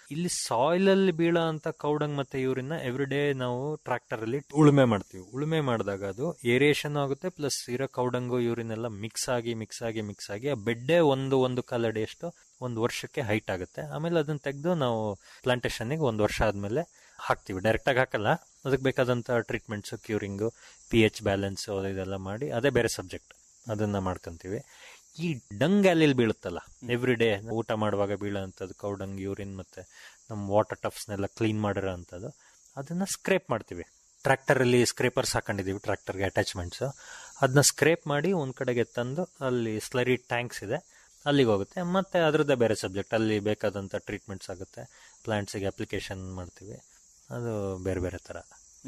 ಇಲ್ಲಿ ಸಾಯಿಲ್ ಅಲ್ಲಿ ಬೀಳೋ ಅಂತ ಕೌಡಂಗ್ ಮತ್ತೆ ಯೂರಿನ್ ಎವ್ರಿ ಡೇ ನಾವು ಟ್ರಾಕ್ಟರ್ ಅಲ್ಲಿ ಉಳುಮೆ ಮಾಡ್ತೀವಿ ಉಳುಮೆ ಮಾಡಿದಾಗ ಅದು ಏರಿಯೇಷನ್ ಆಗುತ್ತೆ ಪ್ಲಸ್ ಇರೋ ಕೌಡಂಗು ಯೂರಿನ್ ಎಲ್ಲ ಮಿಕ್ಸ್ ಆಗಿ ಮಿಕ್ಸ್ ಆಗಿ ಮಿಕ್ಸ್ ಆಗಿ ಆ ಬೆಡ್ಡೆ ಒಂದು ಒಂದು ಕಾಲಡಿಯಷ್ಟು ಒಂದು ವರ್ಷಕ್ಕೆ ಹೈಟ್ ಆಗುತ್ತೆ ಆಮೇಲೆ ಅದನ್ನ ತೆಗೆದು ನಾವು ಪ್ಲಾಂಟೇಶನ್ಗೆ ಒಂದು ವರ್ಷ ಆದ್ಮೇಲೆ ಹಾಕ್ತಿವಿ ಡೈರೆಕ್ಟ್ ಆಗಿ ಹಾಕಲ್ಲ ಅದಕ್ಕೆ ಬೇಕಾದಂತ treatments curing P H balance ಇದೆಲ್ಲ ಮಾಡಿ ಅದೇ ಬೇರೆ ಸಬ್ಜೆಕ್ಟ್ ಅದನ್ನ ಮಾಡ್ಕೊಂತೀವಿ ಈ ಡಂಗ್ ಅಲ್ಲಿ ಬೀಳುತ್ತಲ್ಲ ಎವ್ರಿ ಡೇ ಊಟ ಮಾಡುವಾಗ ಬೀಳೋಂಥದ್ದು ಕೌಡಂಗ್ ಯೂರಿನ್ ಮತ್ತೆ ನಮ್ಮ ವಾಟರ್ ಟಫ್ಸ್ನೆಲ್ಲ ಕ್ಲೀನ್ ಮಾಡಿರೋ ಅಂಥದ್ದು ಅದನ್ನ ಸ್ಕ್ರೇಪ್ ಮಾಡ್ತೀವಿ ಟ್ರ್ಯಾಕ್ಟರ್ ಅಲ್ಲಿ ಸ್ಕ್ರೇಪರ್ಸ್ ಹಾಕೊಂಡಿದೀವಿ ಟ್ರ್ಯಾಕ್ಟರ್ಗೆ ಅಟ್ಯಾಚ್ಮೆಂಟ್ಸ್ ಅದನ್ನ ಸ್ಕ್ರೇಪ್ ಮಾಡಿ ಒಂದ್ ಕಡೆಗೆ ತಂದು ಅಲ್ಲಿ ಸ್ಲರಿ ಟ್ಯಾಂಕ್ಸ್ ಇದೆ ಅಲ್ಲಿಗೆ ಹೋಗುತ್ತೆ ಮತ್ತೆ ಅದ್ರದ್ದೇ ಬೇರೆ ಸಬ್ಜೆಕ್ಟ್ ಅಲ್ಲಿ ಬೇಕಾದಂತ ಟ್ರೀಟ್ಮೆಂಟ್ಸ್ ಆಗುತ್ತೆ ಪ್ಲಾಂಟ್ಸಿಗೆ ಅಪ್ಲಿಕೇಶನ್ ಮಾಡ್ತೀವಿ ಅದು ಬೇರೆ ಬೇರೆ ತರ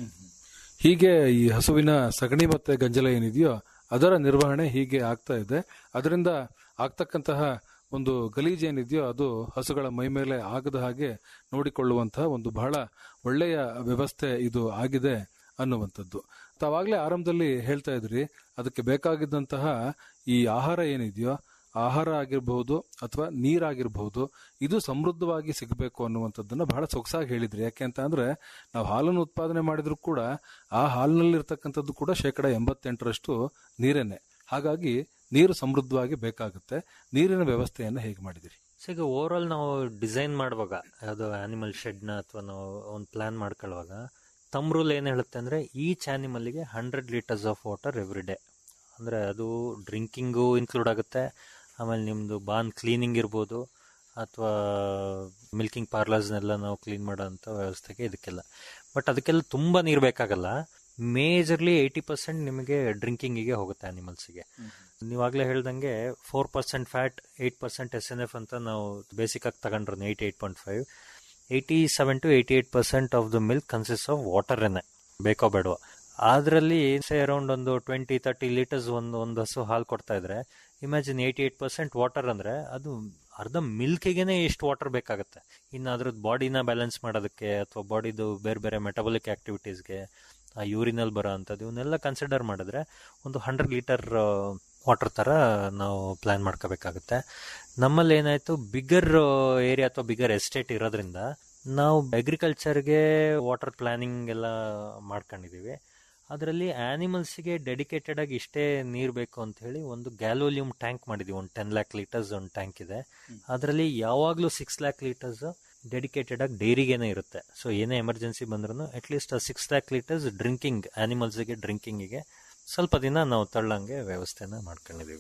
ಹೀಗೆ ಈ ಹಸುವಿನ ಸಗಣಿ ಮತ್ತೆ ಗಂಜಲ ಏನಿದೆಯೋ ಅದರ ನಿರ್ವಹಣೆ ಹೀಗೆ ಆಗ್ತಾ ಇದೆ ಅದರಿಂದ ಆಗ್ತಕ್ಕಂತಹ ಒಂದು ಗಲೀಜ್ ಏನಿದೆಯೋ ಅದು ಹಸುಗಳ ಮೈ ಮೇಲೆ ಆಗದ ಹಾಗೆ ನೋಡಿಕೊಳ್ಳುವಂತಹ ಒಂದು ಬಹಳ ಒಳ್ಳೆಯ ವ್ಯವಸ್ಥೆ ಇದು ಆಗಿದೆ ಅನ್ನುವಂಥದ್ದು ತಾವಾಗಲೇ ಆರಂಭದಲ್ಲಿ ಹೇಳ್ತಾ ಇದ್ರಿ ಅದಕ್ಕೆ ಬೇಕಾಗಿದ್ದಂತಹ ಈ ಆಹಾರ ಏನಿದೆಯೋ ಆಹಾರ ಆಗಿರಬಹುದು ಅಥವಾ ನೀರಾಗಿರಬಹುದು ಇದು ಸಮೃದ್ಧವಾಗಿ ಸಿಗಬೇಕು ಅನ್ನುವಂಥದ್ದನ್ನ ಬಹಳ ಸೊಗಸಾಗಿ ಹೇಳಿದ್ರಿ ಯಾಕೆ ಅಂತ ಅಂದ್ರೆ ನಾವು ಹಾಲನ್ನು ಉತ್ಪಾದನೆ ಮಾಡಿದ್ರು ಕೂಡ ಆ ಹಾಲಿನಲ್ಲಿ ಇರ್ತಕ್ಕಂಥದ್ದು ಕೂಡ ಶೇಕಡ ಎಂಬತ್ತೆಂಟರಷ್ಟು ನೀರೇನೆ ಹಾಗಾಗಿ ನೀರು ಸಮೃದ್ಧವಾಗಿ ಬೇಕಾಗುತ್ತೆ ನೀರಿನ ವ್ಯವಸ್ಥೆಯನ್ನ ಹೇಗೆ ಮಾಡಿದಿರಿ ಸೊ ಈಗ ಓವರ್ ಆಲ್ ನಾವು ಡಿಸೈನ್ ಮಾಡುವಾಗ ಯಾವುದು ಆನಿಮಲ್ ಶೆಡ್ನ ಅಥವಾ ನಾವು ಒಂದು ಪ್ಲಾನ್ ಮಾಡ್ಕೊಳ್ಳುವಾಗ ತಮ್ ರೂಲ್ ಏನು ಹೇಳುತ್ತೆ ಅಂದ್ರೆ ಈಚ್ ಆನಿಮಲ್ಗೆ hundred litres of water every day ಅಂದ್ರೆ ಅದು ಡ್ರಿಂಕಿಂಗು ಇನ್ಕ್ಲೂಡ್ ಆಗುತ್ತೆ ಆಮೇಲೆ ನಿಮ್ಮದು ಬಾನ್ ಕ್ಲೀನಿಂಗ್ ಇರ್ಬೋದು ಅಥವಾ ಮಿಲ್ಕಿಂಗ್ ಪಾರ್ಲರ್ಸ್ನೆಲ್ಲ ನಾವು ಕ್ಲೀನ್ ಮಾಡೋಂಥ ವ್ಯವಸ್ಥೆಗೆ ಇದಕ್ಕೆಲ್ಲ ಬಟ್ ಅದಕ್ಕೆಲ್ಲ ತುಂಬ ನೀರು ಬೇಕಾಗಲ್ಲ ಮೇಜರ್ಲಿ ಏಯ್ಟಿ ಪರ್ಸೆಂಟ್ ನಿಮಗೆ ಡ್ರಿಂಕಿಂಗಿಗೆ ಹೋಗುತ್ತೆ ಆನಿಮಲ್ಸ್ಗೆ ನೀವಾಗಲೇ ಹೇಳ್ದಂಗೆ four percent fat eight percent S N F ಅಂತ ನಾವು ಬೇಸಿಕ್ ಆಗಿ ತಗೊಂಡ್ರು eighty eight point five eighty seven to eighty eight percent of the milk consist of ವಾಟರ್ನೇ ಬೇಕೋ ಬೇಡವೋ ಅದರಲ್ಲಿ ಸೇ ಅರೌಂಡ್ ಒಂದು ಟ್ವೆಂಟಿ ತರ್ಟಿ ಲೀಟರ್ಸ್ ಒಂದು ಒಂದು ಹಸು ಹಾಲು ಕೊಡ್ತಾ ಇದ್ರೆ imagine eighty eight percent water ಅಂದ್ರೆ ಅದು ಅರ್ಧ ಮಿಲ್ಕಿಗೆನೆ ಎಷ್ಟು ವಾಟರ್ ಬೇಕಾಗುತ್ತೆ ಇನ್ನು ಅದ್ರದ್ದು ಬಾಡಿನ ಬ್ಯಾಲೆನ್ಸ್ ಮಾಡೋದಕ್ಕೆ ಅಥವಾ ಬಾಡಿದು ಬೇರೆ ಬೇರೆ ಮೆಟಬಲಿಕ್ ಆಕ್ಟಿವಿಟೀಸ್ಗೆ ಆ ಯೂರಿನಲ್ಲಿ ಬರೋ ಅಂಥದ್ದು ಇವನ್ನೆಲ್ಲ ಕನ್ಸಿಡರ್ ಮಾಡಿದ್ರೆ ಒಂದು ಹಂಡ್ರೆಡ್ ಲೀಟರ್ ವಾಟರ್ ಥರ ನಾವು ಪ್ಲಾನ್ ಮಾಡ್ಕೋಬೇಕಾಗುತ್ತೆ ನಮ್ಮಲ್ಲಿ ಏನಾಯ್ತು ಬಿಗರ್ ಏರಿಯಾ ಅಥವಾ ಬಿಗರ್ ಎಸ್ಟೇಟ್ ಇರೋದ್ರಿಂದ ನಾವು ಅಗ್ರಿಕಲ್ಚರ್ಗೆ ವಾಟರ್ ಪ್ಲಾನಿಂಗ್ ಎಲ್ಲ ಮಾಡ್ಕೊಂಡಿದೀವಿ ಅದರಲ್ಲಿ ಆನಿಮಲ್ಸ್ಗೆ ಡೆಡಿಕೇಟೆಡ್ ಆಗಿ ಇಷ್ಟೇ ನೀರು ಬೇಕು ಅಂತ ಹೇಳಿ ಒಂದು ಗ್ಯಾಲೋಲಿಯಂ ಟ್ಯಾಂಕ್ ಮಾಡಿದೀವಿ ಒಂದು ಟೆನ್ ಲ್ಯಾಕ್ ಲೀಟರ್ಸ್ ಒಂದು ಟ್ಯಾಂಕ್ ಇದೆ ಅದರಲ್ಲಿ ಯಾವಾಗಲೂ ಸಿಕ್ಸ್ ಲ್ಯಾಕ್ ಲೀಟರ್ಸ್ ಡೆಡಿಕೇಟೆಡ್ ಆಗಿ ಡೈರಿಗೇನೆ ಇರುತ್ತೆ ಸೊ ಏನೇ ಎಮರ್ಜೆನ್ಸಿ ಬಂದ್ರೂ at least six lakh litres drinking ಆನಿಮಲ್ಸ್ಗೆ ಡ್ರಿಂಕಿಂಗಿಗೆ ಸ್ವಲ್ಪ ದಿನ ನಾವು ತಳ್ಳಂಗೆ ವ್ಯವಸ್ಥೆನ ಮಾಡ್ಕೊಂಡಿದೀವಿ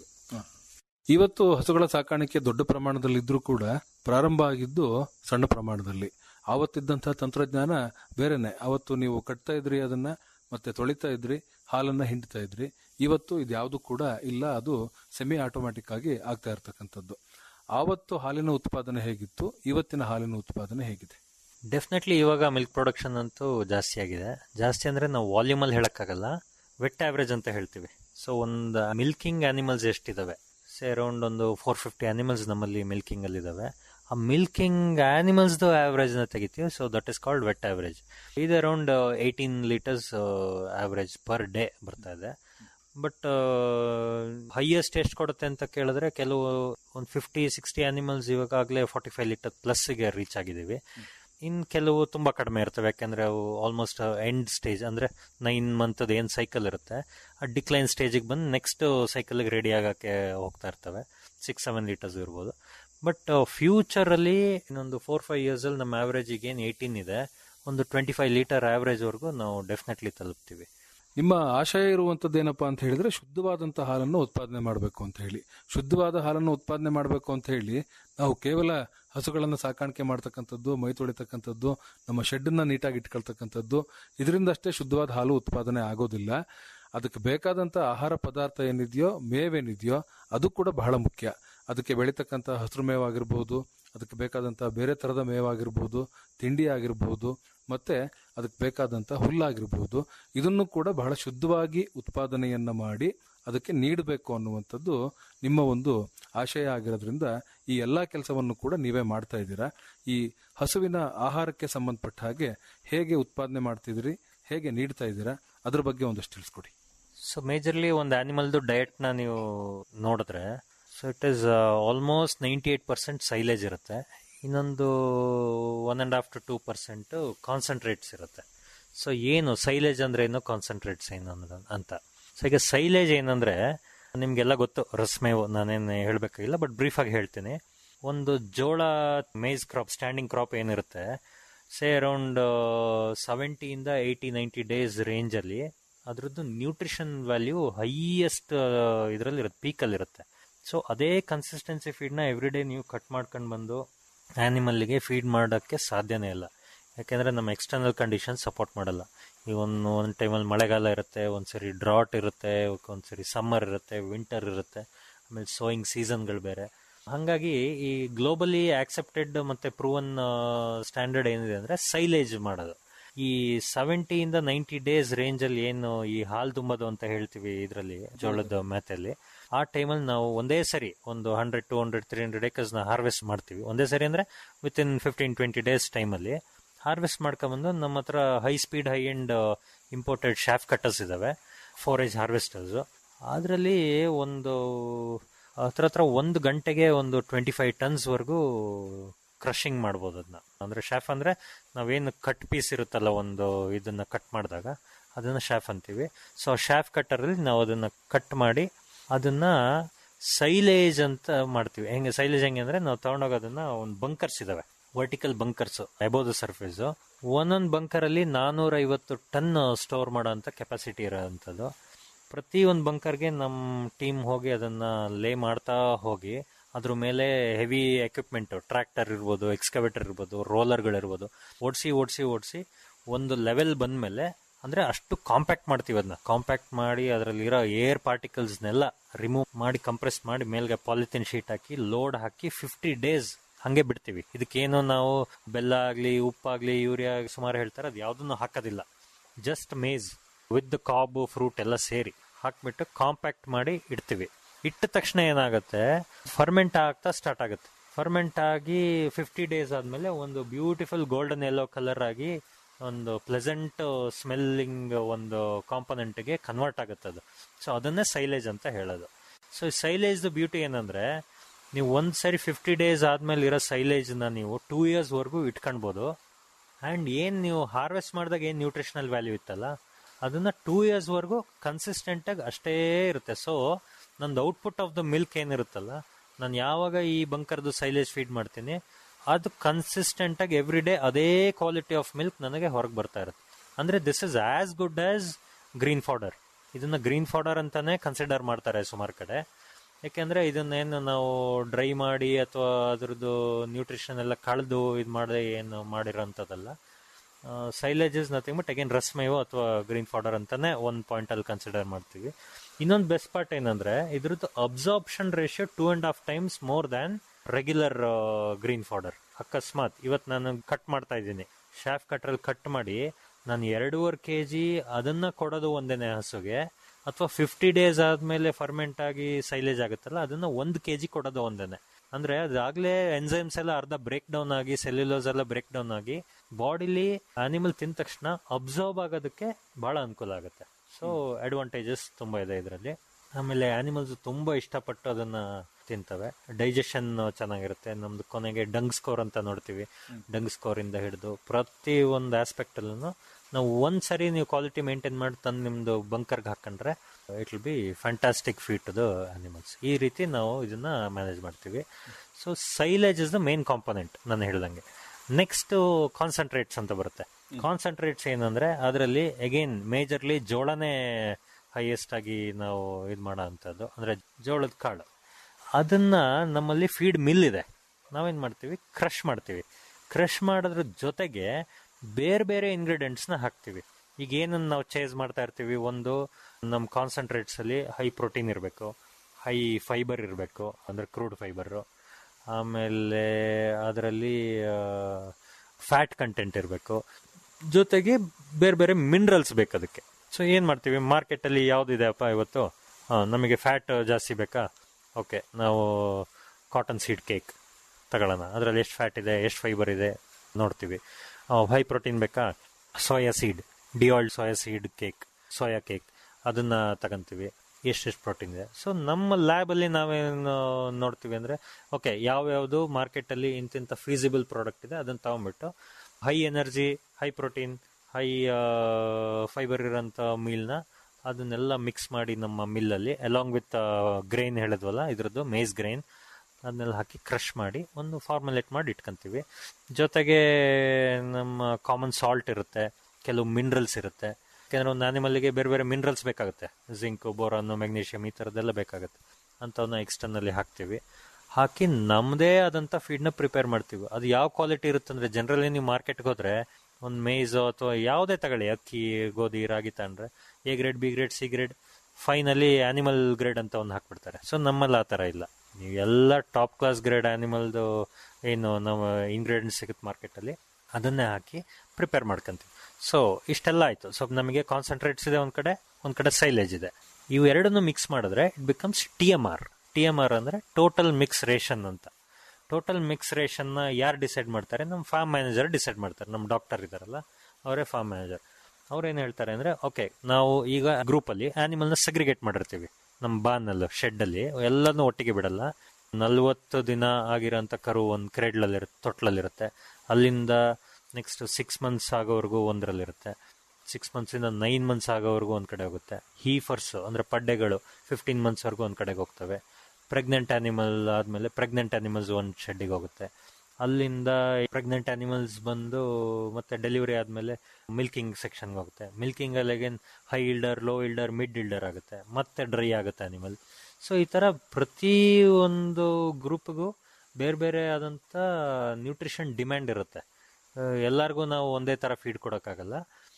ಇವತ್ತು ಹಸುಗಳ ಸಾಕಾಣಿಕೆ ದೊಡ್ಡ ಪ್ರಮಾಣದಲ್ಲಿ ಇದ್ರೂ ಕೂಡ ಪ್ರಾರಂಭ ಆಗಿದ್ದು ಸಣ್ಣ ಪ್ರಮಾಣದಲ್ಲಿ ಆವತ್ತಿದ್ದಂತಹ ತಂತ್ರಜ್ಞಾನ ಬೇರೆನೆ ಅವತ್ತು ನೀವು ಕಟ್ತಾ ಇದ್ರಿ ಅದನ್ನ ಮತ್ತೆ ತೊಳಿತಾ ಇದ್ರಿ ಹಾಲನ್ನ ಹಿಂಡ್ತಾ ಇದ್ರಿ ಇವತ್ತು ಇದ್ಯಾವುದು ಕೂಡ ಇಲ್ಲ ಅದು ಸೆಮಿ ಆಟೋಮ್ಯಾಟಿಕ್ ಆಗಿ ಆಗ್ತಾ ಇರ್ತಕ್ಕಂಥದ್ದು ಆವತ್ತು ಹಾಲಿನ ಉತ್ಪಾದನೆ ಹೇಗಿತ್ತು ಇವತ್ತಿನ ಹಾಲಿನ ಉತ್ಪಾದನೆ ಹೇಗಿದೆ ಡೆಫಿನೆಟ್ಲಿ ಇವಾಗ ಮಿಲ್ಕ್ ಪ್ರೊಡಕ್ಷನ್ ಅಂತೂ ಜಾಸ್ತಿ ಆಗಿದೆ ಜಾಸ್ತಿ ಅಂದ್ರೆ ನಾವು ವಾಲ್ಯೂಮ್ ಅಲ್ಲಿ ಹೇಳಕ್ಕಾಗಲ್ಲ ವೆಟ್ ಆವರೇಜ್ ಅಂತ ಹೇಳ್ತೀವಿ ಸೊ ಒಂದು ಮಿಲ್ಕಿಂಗ್ ಆನಿಮಲ್ಸ್ ಎಷ್ಟಿದಾವೆ ಸೇ ಅರೌಂಡ್ ಒಂದು ಫೋರ್ ಫಿಫ್ಟಿ ಆನಿಮಲ್ಸ್ ನಮ್ಮಲ್ಲಿ ಮಿಲ್ಕಿಂಗ್ ಅಲ್ಲಿ ಇದಾವೆ ಆ ಮಿಲ್ಕಿಂಗ್ ಆನಿಮಲ್ಸ್ ಆವರೇಜ್ ನ ತೆಗಿತೀವಿ so that is called wet average ಇದು around eighteen litres average per day ಬರ್ತಾ ಇದೆ ಬಟ್ ಹೈಯೆಸ್ಟ್ ಎಷ್ಟು ಕೊಡುತ್ತೆ ಅಂತ ಕೇಳಿದ್ರೆ ಕೆಲವು ಒಂದು ಫಿಫ್ಟಿ ಸಿಕ್ಸ್ಟಿ ಆನಿಮಲ್ಸ್ ಇವಾಗಲೇ ಫಾರ್ಟಿ ಫೈವ್ ಲೀಟರ್ ಪ್ಲಸ್ಗೆ ರೀಚ್ ಆಗಿದ್ದೀವಿ ಇನ್ ಕೆಲವು ತುಂಬಾ ಕಡಿಮೆ ಇರ್ತವೆ ಯಾಕಂದ್ರೆ ಅವು ಆಲ್ಮೋಸ್ಟ್ ಎಂಡ್ ಸ್ಟೇಜ್ ಅಂದ್ರೆ ನೈನ್ ಮಂತ್ ಏನ್ ಸೈಕಲ್ ಇರುತ್ತೆ ಆ ಡಿಕ್ಲೈನ್ ಸ್ಟೇಜಿಗೆ ಬಂದು ನೆಕ್ಸ್ಟ್ ಸೈಕಲ್ಗೆ ರೆಡಿ ಆಗಕ್ಕೆ ಹೋಗ್ತಾ ಇರ್ತವೆ ಸಿಕ್ಸ್ ಸೆವೆನ್ ಲೀಟರ್ಸ್ ಇರ್ಬೋದು ಬಟ್ ಫ್ಯೂಚರ್ ಅಲ್ಲಿ ಇನ್ನೊಂದು ಫೋರ್ ಫೈವ್ ಇಯರ್ಸ್ ಅಲ್ಲಿ ನಮ್ಮ ಆವರೇಜ್ ಈಗ ಏನು ಏಯ್ಟೀನ್ ಇದೆ ಒಂದು ಟ್ವೆಂಟಿ ಫೈವ್ ಲೀಟರ್ ಆವರೇಜ್ ವರೆಗೂ ನಾವು ಡೆಫಿನೆಟ್ಲಿ ತಲುಪ್ತೀವಿ ನಿಮ್ಮ ಆಶಯ ಇರುವಂತದ್ದು ಏನಪ್ಪಾ ಅಂತ ಹೇಳಿದ್ರೆ ಶುದ್ಧವಾದಂತಹ ಹಾಲನ್ನು ಉತ್ಪಾದನೆ ಮಾಡಬೇಕು ಅಂತ ಹೇಳಿ ಶುದ್ಧವಾದ ಹಾಲನ್ನು ಉತ್ಪಾದನೆ ಮಾಡಬೇಕು ಅಂತ ಹೇಳಿ ನಾವು ಕೇವಲ ಹಸುಗಳನ್ನು ಸಾಕಾಣಿಕೆ ಮಾಡ್ತಕ್ಕಂಥದ್ದು ಮೈ ತೊಳಿತಕ್ಕಂಥದ್ದು ನಮ್ಮ ಶೆಡ್ನ ನೀಟಾಗಿ ಇಟ್ಕೊಳ್ತಕ್ಕಂಥದ್ದು ಇದರಿಂದ ಅಷ್ಟೇ ಶುದ್ಧವಾದ ಹಾಲು ಉತ್ಪಾದನೆ ಆಗೋದಿಲ್ಲ ಅದಕ್ಕೆ ಬೇಕಾದಂತ ಆಹಾರ ಪದಾರ್ಥ ಏನಿದೆಯೋ ಮೇವೇನಿದೆಯೋ ಅದು ಕೂಡ ಬಹಳ ಮುಖ್ಯ ಅದಕ್ಕೆ ಬೆಳೀತಕ್ಕಂಥ ಹಸಿರು ಮೇವಾಗಿರ್ಬೋದು ಅದಕ್ಕೆ ಬೇಕಾದಂತ ಬೇರೆ ತರದ ಮೇವಾಗಿರ್ಬೋದು ತಿಂಡಿ ಆಗಿರ್ಬೋದು ಮತ್ತೆ ಅದಕ್ಕೆ ಬೇಕಾದಂತ ಹುಲ್ಲಾಗಿರ್ಬೋದು ಇದನ್ನು ಕೂಡ ಬಹಳ ಶುದ್ಧವಾಗಿ ಉತ್ಪಾದನೆಯನ್ನ ಮಾಡಿ ಅದಕ್ಕೆ ನೀಡಬೇಕು ಅನ್ನುವಂಥದ್ದು ನಿಮ್ಮ ಒಂದು ಆಶಯ ಆಗಿರೋದ್ರಿಂದ ಈ ಎಲ್ಲಾ ಕೆಲಸವನ್ನು ಕೂಡ ನೀವೇ ಮಾಡ್ತಾ ಇದ್ದೀರಾ ಈ ಹಸುವಿನ ಆಹಾರಕ್ಕೆ ಸಂಬಂಧಪಟ್ಟ ಹಾಗೆ ಹೇಗೆ ಉತ್ಪಾದನೆ ಮಾಡ್ತಿದ್ದೀರಿ ಹೇಗೆ ನೀಡ್ತಾ ಇದ್ದೀರಾ ಅದ್ರ ಬಗ್ಗೆ ಒಂದಷ್ಟು ತಿಳಿಸ್ಕೊಡಿ ಸೊ ಮೇಜರ್ಲಿ ಒಂದು ಆನಿಮಲ್ದು ಡಯಟ್ನ ನೀವು ನೋಡಿದ್ರೆ so it is almost ninety eight percent silage ಇರುತ್ತೆ ಇನ್ನೊಂದು one and half to two percent concentrates ಇರುತ್ತೆ ಸೊ ಏನು ಸೈಲೇಜ್ ಅಂದ್ರೆ ಏನು ಕಾನ್ಸಂಟ್ರೇಟ್ಸ್ ಏನು ಅನ್ನೋದು ಅಂತ ಸೊ ಈಗ ಸೈಲೇಜ್ ಏನಂದ್ರೆ ನಿಮ್ಗೆಲ್ಲ ಗೊತ್ತು ರಸ್ಮೇವು ನಾನೇನು ಹೇಳಬೇಕಾಗಿಲ್ಲ ಬಟ್ ಬ್ರೀಫಾಗಿ ಹೇಳ್ತೀನಿ ಒಂದು ಜೋಳ ಮೇಜ್ ಕ್ರಾಪ್ ಸ್ಟ್ಯಾಂಡಿಂಗ್ ಕ್ರಾಪ್ ಏನಿರುತ್ತೆ ಸೇ ಅರೌಂಡ್ ಸೆವೆಂಟಿಯಿಂದ ಏಯ್ಟಿ ನೈಂಟಿ ಡೇಸ್ ರೇಂಜಲ್ಲಿ ಅದ್ರದ್ದು ನ್ಯೂಟ್ರಿಷನ್ ವ್ಯಾಲ್ಯೂ ಹೈಯೆಸ್ಟ್ ಇದರಲ್ಲಿ ಇರುತ್ತೆ ಪೀಕಲ್ಲಿರುತ್ತೆ ಸೊ ಅದೇ ಕನ್ಸಿಸ್ಟೆನ್ಸಿ ಫೀಡ್ನ ಎವ್ರಿ ಡೇ ನೀವು ಕಟ್ ಮಾಡ್ಕೊಂಡು ಬಂದು ಆ್ಯನಿಮಲ್ಗೆ ಫೀಡ್ ಮಾಡೋಕ್ಕೆ ಸಾಧ್ಯನೇ ಇಲ್ಲ ಯಾಕೆಂದರೆ ನಮ್ಮ ಎಕ್ಸ್ಟರ್ನಲ್ ಕಂಡೀಷನ್ ಸಪೋರ್ಟ್ ಮಾಡಲ್ಲ ಈ ಒಂದು ಒಂದು ಟೈಮಲ್ಲಿ ಮಳೆಗಾಲ ಇರುತ್ತೆ ಒಂದ್ಸರಿ ಡ್ರಾಟ್ ಇರುತ್ತೆ ಒಂದ್ಸರಿ ಸಮ್ಮರ್ ಇರುತ್ತೆ ವಿಂಟರ್ ಇರುತ್ತೆ ಆಮೇಲೆ ಸೋಯಿಂಗ್ ಸೀಸನ್ಗಳು ಬೇರೆ ಹಾಗಾಗಿ ಈ ಗ್ಲೋಬಲಿ ಆಕ್ಸೆಪ್ಟೆಡ್ ಮತ್ತೆ ಪ್ರೂವನ್ ಸ್ಟ್ಯಾಂಡರ್ಡ್ ಏನಿದೆ ಅಂದರೆ ಸೈಲೇಜ್ ಮಾಡೋದು ಈ ಸೆವೆಂಟಿಯಿಂದ ನೈಂಟಿ ಡೇಸ್ ರೇಂಜಲ್ಲಿ ಏನು ಈ ಹಾಲು ತುಂಬೋದು ಅಂತ ಹೇಳ್ತೀವಿ ಇದರಲ್ಲಿ ಜೋಳದ ಮ್ಯಾತಲ್ಲಿ ಆ ಟೈಮಲ್ಲಿ ನಾವು ಒಂದೇ ಸರಿ ಒಂದು hundred to hundred three hundred ಏಕರ್ಸ್ನ ಹಾರ್ವೆಸ್ಟ್ ಮಾಡ್ತೀವಿ ಒಂದೇ ಸರಿ ಅಂದರೆ with in fifteen twenty days ಟೈಮಲ್ಲಿ ಹಾರ್ವೆಸ್ಟ್ ಮಾಡ್ಕೊಂಬಂದು ನಮ್ಮ ಹತ್ರ high speed high end imported chaff cutters ಇದಾವೆ ಫೋರ್ ಏಜ್ ಹಾರ್ವೆಸ್ಟರ್ಸ್ ಅದರಲ್ಲಿ ಒಂದು ಹತ್ರ ಹತ್ರ ಒಂದು ಗಂಟೆಗೆ ಒಂದು ಟ್ವೆಂಟಿ ಫೈವ್ ಟನ್ಸ್ವರೆಗೂ ಕ್ರಷಿಂಗ್ ಮಾಡ್ಬೋದು ಅದನ್ನ ಅಂದ್ರೆ ಶಾಫ್ ಅಂದ್ರೆ ನಾವೇನು ಕಟ್ ಪೀಸ್ ಇರುತ್ತಲ್ಲ ಒಂದು ಇದನ್ನ ಕಟ್ ಮಾಡಿದಾಗ ಅದನ್ನ ಶಾಫ್ ಅಂತೀವಿ ಸೊ ಶಾಫ್ ಕಟ್ಟರಲ್ಲಿ ನಾವು ಅದನ್ನ ಕಟ್ ಮಾಡಿ ಅದನ್ನ ಸೈಲೇಜ್ ಅಂತ ಮಾಡ್ತೀವಿ ಹೆಂಗೆ ಸೈಲೇಜ್ ಹೆಂಗೆ ಅಂದ್ರೆ ನಾವು ತಗೊಂಡೋಗೋದನ್ನ ಒಂದು ಬಂಕರ್ಸ್ ಇದಾವೆ vertical bunkers above the surface ಒಂದೊಂದು ಬಂಕರ್ ಅಲ್ಲಿ ನಾನೂರ ಐವತ್ತು ಟನ್ ಸ್ಟೋರ್ ಮಾಡೋ ಅಂತ ಕೆಪಾಸಿಟಿ ಇರೋಂಥದ್ದು ಪ್ರತಿ ಒಂದು ಬಂಕರ್ಗೆ ನಮ್ಮ ಟೀಮ್ ಹೋಗಿ ಅದನ್ನ ಲೇ ಮಾಡ್ತಾ ಹೋಗಿ ಅದ್ರ ಮೇಲೆ ಹೆವಿ ಎಕ್ವಿಪ್ಮೆಂಟ್ ಟ್ರ್ಯಾಕ್ಟರ್ ಇರ್ಬೋದು ಎಕ್ಸ್ಕವೇಟರ್ ಇರ್ಬೋದು ರೋಲರ್ಗಳಿರ್ಬೋದು ಓಡಿಸಿ ಓಡಿಸಿ ಓಡಿಸಿ ಒಂದು ಲೆವೆಲ್ ಬಂದ್ಮೇಲೆ ಅಂದ್ರೆ ಅಷ್ಟು ಕಾಂಪ್ಯಾಕ್ಟ್ ಮಾಡ್ತೀವಿ ಅದನ್ನ ಕಾಂಪ್ಯಾಕ್ಟ್ ಮಾಡಿ ಅದರಲ್ಲಿರೋ ಏರ್ ಪಾರ್ಟಿಕಲ್ಸ್ನೆಲ್ಲ ರಿಮೂವ್ ಮಾಡಿ ಕಂಪ್ರೆಸ್ ಮಾಡಿ ಮೇಲ್ಗೆ ಪಾಲಿಥಿನ್ ಶೀಟ್ ಹಾಕಿ ಲೋಡ್ ಹಾಕಿ ಫಿಫ್ಟಿ ಡೇಸ್ ಹಂಗೆ ಬಿಡ್ತೀವಿ ಇದಕ್ಕೇನು ನಾವು ಬೆಲ್ಲ ಆಗ್ಲಿ ಉಪ್ಪಾಗ್ಲಿ ಯೂರಿಯಾ ಸುಮಾರು ಹೇಳ್ತಾರೆ ಅದು ಯಾವುದನ್ನು ಹಾಕೋದಿಲ್ಲ just maize with cob fruit ಎಲ್ಲ ಸೇರಿ ಹಾಕ್ಬಿಟ್ಟು ಕಾಂಪ್ಯಾಕ್ಟ್ ಮಾಡಿ ಇಡ್ತೀವಿ ಇಟ್ಟ ತಕ್ಷಣ ಏನಾಗುತ್ತೆ ಫರ್ಮೆಂಟ್ ಆಗ್ತಾ ಸ್ಟಾರ್ಟ್ ಆಗುತ್ತೆ ಫರ್ಮೆಂಟ್ ಆಗಿ ಫಿಫ್ಟಿ ಡೇಸ್ ಆದ್ಮೇಲೆ ಒಂದು ಬ್ಯೂಟಿಫುಲ್ ಗೋಲ್ಡನ್ ಯೆಲ್ಲೋ ಕಲರ್ ಆಗಿ ಒಂದು ಪ್ಲೆಸೆಂಟ್ ಸ್ಮೆಲ್ಲಿಂಗ್ ಒಂದು ಕಾಂಪೊನೆಂಟ್ಗೆ ಕನ್ವರ್ಟ್ ಆಗುತ್ತೆ ಅದು ಸೊ ಅದನ್ನೇ ಸೈಲೇಜ್ ಅಂತ ಹೇಳೋದು ಸೊ ಸೈಲೇಜ್ ಬ್ಯೂಟಿ ಏನಂದ್ರೆ ನೀವು ಒಂದ್ ಸರಿ ಫಿಫ್ಟಿ ಡೇಸ್ ಆದ್ಮೇಲೆ ಇರೋ ಸೈಲೇಜ್ನ ನೀವು ಟೂ ಇಯರ್ಸ್ ವರೆಗೂ ಇಟ್ಕೊಳ್ಬೋದು ಆ್ಯಂಡ್ ಏನು ನೀವು ಹಾರ್ವೆಸ್ಟ್ ಮಾಡಿದಾಗ ಏನು ನ್ಯೂಟ್ರಿಷನಲ್ ವ್ಯಾಲ್ಯೂ ಇತ್ತಲ್ಲ ಅದನ್ನ ಟೂ ಇಯರ್ಸ್ ವರೆಗೂ ಕನ್ಸಿಸ್ಟೆಂಟ್ ಆಗಿ ಅಷ್ಟೇ ಇರುತ್ತೆ ಸೊ ನಂದು ಔಟ್ಪುಟ್ ಆಫ್ ದ ಮಿಲ್ಕ್ ಏನಿರುತ್ತಲ್ಲ ನಾನು ಯಾವಾಗ ಈ ಬಂಕರ್ದು ಸೈಲೇಜ್ ಫೀಡ್ ಮಾಡ್ತೀನಿ ಅದು ಕನ್ಸಿಸ್ಟೆಂಟ್ ಆಗಿ ಎವ್ರಿ ಡೇ ಅದೇ ಕ್ವಾಲಿಟಿ ಆಫ್ ಮಿಲ್ಕ್ ನನಗೆ ಹೊರಗೆ ಬರ್ತಾ ಇರುತ್ತೆ ಅಂದ್ರೆ this is as good as green fodder ಇದನ್ನ ಗ್ರೀನ್ ಫಾಡರ್ ಅಂತಾನೆ ಕನ್ಸಿಡರ್ ಮಾಡ್ತಾರೆ ಸುಮಾರು ಕಡೆ ಯಾಕೆಂದ್ರೆ ಇದನ್ನೇನು ನಾವು ಡ್ರೈ ಮಾಡಿ ಅಥವಾ ಅದ್ರದ್ದು ನ್ಯೂಟ್ರಿಷನ್ ಎಲ್ಲ ಕಳೆದು ಇದು ಮಾಡದೆ ಏನು ಮಾಡಿರೋಂಥದ್ದಲ್ಲ silage is nothing but again ರಸ್ಮೇವು ಅಥವಾ ಗ್ರೀನ್ ಫಾಡರ್ ಅಂತಾನೆ ಒಂದು ಪಾಯಿಂಟ್ ಅಲ್ಲಿ ಕನ್ಸಿಡರ್ ಮಾಡ್ತೀವಿ ಇನ್ನೊಂದು ಬೆಸ್ಟ್ ಪಾರ್ಟ್ ಏನಂದ್ರೆ ಇದ್ರದ್ದು absorption ratio two and half times more than regular green fodder ಅಕಸ್ಮಾತ್ ಇವತ್ತು ನಾನು ಕಟ್ ಮಾಡ್ತಾ ಇದ್ದೀನಿ ಶಾಫ್ ಕಟ್ರಲ್ಲಿ ಕಟ್ ಮಾಡಿ ನಾನು ಎರಡೂವರೆ ಕೆ ಜಿ ಅದನ್ನ ಕೊಡೋದು ಒಂದೇನೆ ಹಸುಗೆ ಅಥವಾ ಫಿಫ್ಟಿ ಡೇಸ್ ಆದ್ಮೇಲೆ ಫರ್ಮೆಂಟ್ ಆಗಿ ಸೈಲೇಜ್ ಆಗುತ್ತಲ್ಲ ಅದನ್ನ ಒಂದು ಕೆ ಜಿ ಕೊಡೋದು ಒಂದೇನೆ ಅಂದ್ರೆ ಅದಾಗ್ಲೇ ಎನ್ಸೈಮ್ಸ್ ಎಲ್ಲ ಅರ್ಧ ಬ್ರೇಕ್ ಡೌನ್ ಆಗಿ ಸೆಲ್ಯುಲೋಸ್ ಎಲ್ಲ ಬ್ರೇಕ್ ಡೌನ್ ಆಗಿ ಬಾಡಿಲಿ ಆನಿಮಲ್ ತಿಂದ ತಕ್ಷಣ ಅಬ್ಸರ್ವ್ ಆಗೋದಕ್ಕೆ ಬಹಳ ಅನುಕೂಲ ಆಗುತ್ತೆ ಸೊ ಅಡ್ವಾಂಟೇಜಸ್ ತುಂಬಾ ಇದೆ ಇದರಲ್ಲಿ ಆಮೇಲೆ ಆನಿಮಲ್ಸ್ ತುಂಬಾ ಇಷ್ಟಪಟ್ಟು ಅದನ್ನ ತಿಂತವೆ ಡೈಜೆಷನ್ ಚೆನ್ನಾಗಿರುತ್ತೆ ನಮ್ದು ಕೊನೆಗೆ ಡಂಗ್ ಸ್ಕೋರ್ ಅಂತ ನೋಡ್ತೀವಿ ಡಂಗ್ ಸ್ಕೋರ್ ಇಂದ ಹಿಡಿದು ಪ್ರತಿ ಒಂದು ಆಸ್ಪೆಕ್ಟ್ ಅಲ್ಲೂ ನಾವು ಒಂದ್ ಸರಿ ನೀವು ಕ್ವಾಲಿಟಿ ಮೇಂಟೈನ್ ಮಾಡಿ ತಂದು ನಿಮ್ದು ಬಂಕರ್ಗೆ ಹಾಕೊಂಡ್ರೆ it will be fantastic feed ಅದು ಅನಿಮಲ್ಸ್ ಈ ರೀತಿ ನಾವು ಇದನ್ನ ಮ್ಯಾನೇಜ್ ಮಾಡ್ತೀವಿ so silage is the main component ನಾನು ಹೇಳ್ದಂಗೆ ನೆಕ್ಸ್ಟ್ ಕಾನ್ಸಂಟ್ರೇಟ್ಸ್ ಅಂತ ಬರುತ್ತೆ ಕಾನ್ಸಂಟ್ರೇಟ್ಸ್ ಏನಂದ್ರೆ ಅದರಲ್ಲಿ ಅಗೇನ್ ಮೇಜರ್ಲಿ ಜೋಳನೇ ಹೈಯೆಸ್ಟ್ ಆಗಿ ನಾವು ಇದು ಮಾಡೋ ಅಂಥದ್ದು ಅಂದ್ರೆ ಜೋಳದ ಕಾಳು ಅದನ್ನ ನಮ್ಮಲ್ಲಿ ಫೀಡ್ ಮಿಲ್ ಇದೆ ನಾವೇನ್ ಮಾಡ್ತೀವಿ ಕ್ರಷ್ ಮಾಡ್ತೀವಿ ಕ್ರಷ್ ಮಾಡೋದ್ರ ಜೊತೆಗೆ ಬೇರೆ ಬೇರೆ ಇಂಗ್ರೀಡಿಯೆಂಟ್ಸ್ನ ಹಾಕ್ತೀವಿ ಈಗ ಏನನ್ನ ನಾವು ಚೇಸ್ ಮಾಡ್ತಾ ಇರ್ತೀವಿ ಒಂದು ನಮ್ಮ ಕಾನ್ಸಂಟ್ರೇಟ್ಸ್ ಅಲ್ಲಿ ಹೈ ಪ್ರೋಟೀನ್ ಇರಬೇಕು ಹೈ ಫೈಬರ್ ಇರಬೇಕು ಅಂದ್ರೆ ಕ್ರೂಡ್ ಫೈಬರು ಆಮೇಲೆ ಅದರಲ್ಲಿ ಫ್ಯಾಟ್ ಕಂಟೆಂಟ್ ಇರಬೇಕು ಜೊತೆಗೆ ಬೇರೆ ಬೇರೆ ಮಿನರಲ್ಸ್ ಬೇಕು ಅದಕ್ಕೆ ಸೊ ಏನು ಮಾಡ್ತೀವಿ ಮಾರ್ಕೆಟಲ್ಲಿ ಯಾವುದಿದೆ ಅಪ್ಪ ಇವತ್ತು ನಮಗೆ ಫ್ಯಾಟ್ ಜಾಸ್ತಿ ಬೇಕಾ ಓಕೆ ನಾವು ಕಾಟನ್ ಸೀಡ್ ಕೇಕ್ ತಗೊಳ್ಳೋಣ ಅದರಲ್ಲಿ ಎಷ್ಟು ಫ್ಯಾಟ್ ಇದೆ ಎಷ್ಟು ಫೈಬರ್ ಇದೆ ನೋಡ್ತೀವಿ ಹೈ ಪ್ರೋಟೀನ್ ಬೇಕಾ soya seed deoiled soya seed cake soya cake ಅದನ್ನ ತಗೊಂತೀವಿ ಎಷ್ಟೆಷ್ಟು ಪ್ರೋಟೀನ್ ಇದೆ ಸೊ ನಮ್ಮ ಲ್ಯಾಬಲ್ಲಿ ನಾವೇನು ನೋಡ್ತೀವಿ ಅಂದರೆ ಓಕೆ ಯಾವ್ಯಾವುದು ಮಾರ್ಕೆಟಲ್ಲಿ ಇಂತಿಂಥ ಫೀಸಿಬಲ್ ಪ್ರಾಡಕ್ಟ್ ಇದೆ ಅದನ್ನು ತಗೊಂಬಿಟ್ಟು high energy high protein high fibre ಇರೋಂಥ ಮೀಲ್ನ ಅದನ್ನೆಲ್ಲ ಮಿಕ್ಸ್ ಮಾಡಿ ನಮ್ಮ ಮಿಲ್ಲಲ್ಲಿ ಅಲಾಂಗ್ ವಿತ್ ಗ್ರೈನ್ ಹೇಳಿದ್ವಲ್ಲ ಇದ್ರದ್ದು ಮೇಸ್ ಗ್ರೈನ್ ಅದನ್ನೆಲ್ಲ ಹಾಕಿ ಕ್ರಷ್ ಮಾಡಿ ಒಂದು ಫಾರ್ಮುಲೇಟ್ ಮಾಡಿ ಇಟ್ಕೊಂತೀವಿ ಜೊತೆಗೆ ನಮ್ಮ ಕಾಮನ್ ಸಾಲ್ಟ್ ಇರುತ್ತೆ ಕೆಲವು ಮಿನರಲ್ಸ್ ಇರುತ್ತೆ ಯಾಕೆಂದ್ರೆ ಒಂದು ಆನಿಮಲ್ಗೆ ಬೇರೆ ಬೇರೆ ಮಿನರಲ್ಸ್ ಬೇಕಾಗುತ್ತೆ ಜಿಂಕ್ ಬೋರಾನ್ ಮೆಗ್ನೀಷಿಯಮ್ ಈ ಥರದ್ದೆಲ್ಲ ಬೇಕಾಗುತ್ತೆ ಅಂಥವನ್ನ ಎಕ್ಸ್ಟರ್ನಲ್ಲಿ ಹಾಕ್ತೀವಿ ಹಾಕಿ ನಮ್ಮದೇ ಆದಂಥ ಫೀಡ್ನ ಪ್ರಿಪೇರ್ ಮಾಡ್ತೀವಿ ಅದು ಯಾವ ಕ್ವಾಲಿಟಿ ಇರುತ್ತೆ ಅಂದರೆ ಜನರಲಿ ನೀವು ಮಾರ್ಕೆಟ್ಗೆ ಹೋದ್ರೆ ಒಂದು ಮೇಯ್ಸೋ ಅಥವಾ ಯಾವುದೇ ತಗೊಳ್ಳಿ ಅಕ್ಕಿ ಗೋಧಿ ರಾಗಿ ತಗೊಂಡ್ರೆ A grade B grade C grade finally animal grade ಅಂತ ಒಂದು ಹಾಕ್ಬಿಡ್ತಾರೆ ಸೊ ನಮ್ಮಲ್ಲಿ ಆ ಥರ ಇಲ್ಲ ನೀವು ಎಲ್ಲ ಟಾಪ್ ಕ್ಲಾಸ್ ಗ್ರೇಡ್ ಆನಿಮಲ್ದು ಏನು ನಮ್ಮ ಇಂಗ್ರೀಡಿಯೆಂಟ್ಸ್ ಸಿಗುತ್ತೆ ಮಾರ್ಕೆಟಲ್ಲಿ ಅದನ್ನೇ ಹಾಕಿ ಪ್ರಿಪೇರ್ ಮಾಡ್ಕೊಂತೀವಿ ಸೊ ಇಷ್ಟೆಲ್ಲ ಆಯಿತು ಸೊ ನಮಗೆ ಕಾನ್ಸಂಟ್ರೇಟ್ಸ್ ಇದೆ ಒಂದು ಕಡೆ ಒಂದು ಕಡೆ ಸೈಲೇಜ್ ಇದೆ ಇವು ಎರಡನ್ನು ಮಿಕ್ಸ್ ಮಾಡಿದ್ರೆ it becomes T M R T M R ಅಂದರೆ ಟೋಟಲ್ ಮಿಕ್ಸ್ ರೇಷನ್ ಅಂತ ಟೋಟಲ್ ಮಿಕ್ಸ್ ರೇಷನ್ನ ಯಾರು ಡಿಸೈಡ್ ಮಾಡ್ತಾರೆ ನಮ್ಮ ಫಾರ್ಮ್ ಮ್ಯಾನೇಜರ್ ಡಿಸೈಡ್ ಮಾಡ್ತಾರೆ ನಮ್ಮ ಡಾಕ್ಟರ್ ಇದಾರಲ್ಲ ಅವರೇ ಫಾರ್ಮ್ ಮ್ಯಾನೇಜರ್ ಅವ್ರೇನು ಹೇಳ್ತಾರೆ ಅಂದರೆ ಓಕೆ ನಾವು ಈಗ ಗ್ರೂಪಲ್ಲಿ ಆನಿಮಲ್ನ ಸಗ್ರಿಗೇಟ್ ಮಾಡಿರ್ತೀವಿ ನಮ್ಮ ಬಾನಲ್ಲೂ ಶೆಡ್ಡಲ್ಲಿ ಎಲ್ಲನೂ ಒಟ್ಟಿಗೆ ಬಿಡಲ್ಲ ನಲ್ವತ್ತು ದಿನ ಆಗಿರೋಂಥ ಕರು ಒಂದು ಕ್ರೇಡ್ಲಲ್ಲಿರುತ್ತೆ ತೊಟ್ಲಲ್ಲಿರುತ್ತೆ ಅಲ್ಲಿಂದ ನೆಕ್ಸ್ಟ್ ಸಿಕ್ಸ್ ಮಂತ್ಸ್ ಆಗೋವರೆಗೂ ಒಂದರಲ್ಲಿರುತ್ತೆ ಸಿಕ್ಸ್ ಮಂತ್ಸಿಂದ ನೈನ್ ಮಂತ್ಸ್ ಆಗೋವರೆಗೂ ಒಂದು ಕಡೆ ಹೋಗುತ್ತೆ ಹೀಫರ್ಸ್ ಅಂದರೆ ಪಡ್ಡೆಗಳು ಫಿಫ್ಟೀನ್ ಮಂತ್ಸ್ವರೆಗೂ ಒಂದು ಕಡೆಗೆ ಹೋಗ್ತವೆ ಪ್ರೆಗ್ನೆಂಟ್ ಆನಿಮಲ್ ಆದಮೇಲೆ ಪ್ರೆಗ್ನೆಂಟ್ ಆನಿಮಲ್ಸ್ ಒಂದು ಶೆಡ್ಡಿಗೆ ಹೋಗುತ್ತೆ ಅಲ್ಲಿಂದ ಪ್ರೆಗ್ನೆಂಟ್ ಆನಿಮಲ್ಸ್ ಬಂದು ಮತ್ತೆ ಡೆಲಿವರಿ ಆದಮೇಲೆ ಮಿಲ್ಕಿಂಗ್ ಸೆಕ್ಷನ್ಗೆ ಹೋಗುತ್ತೆ ಮಿಲ್ಕಿಂಗ್ ಅಲ್ಲಿ again high yielder low yielder mid yielder ಆಗುತ್ತೆ ಮತ್ತೆ ಡ್ರೈ ಆಗುತ್ತೆ ಅನಿಮಲ್ ಸೊ ಈ ಥರ ಪ್ರತಿ ಒಂದು ಗ್ರೂಪ್ಗೂ ಬೇರೆ ಬೇರೆ ಆದಂಥ ನ್ಯೂಟ್ರಿಷನ್ ಡಿಮ್ಯಾಂಡ್ ಇರುತ್ತೆ ಎಲ್ಲರಿಗೂ ನಾವು ಒಂದೇ ಥರ ಫೀಡ್ ಕೊಡೋಕ್ಕಾಗಲ್ಲ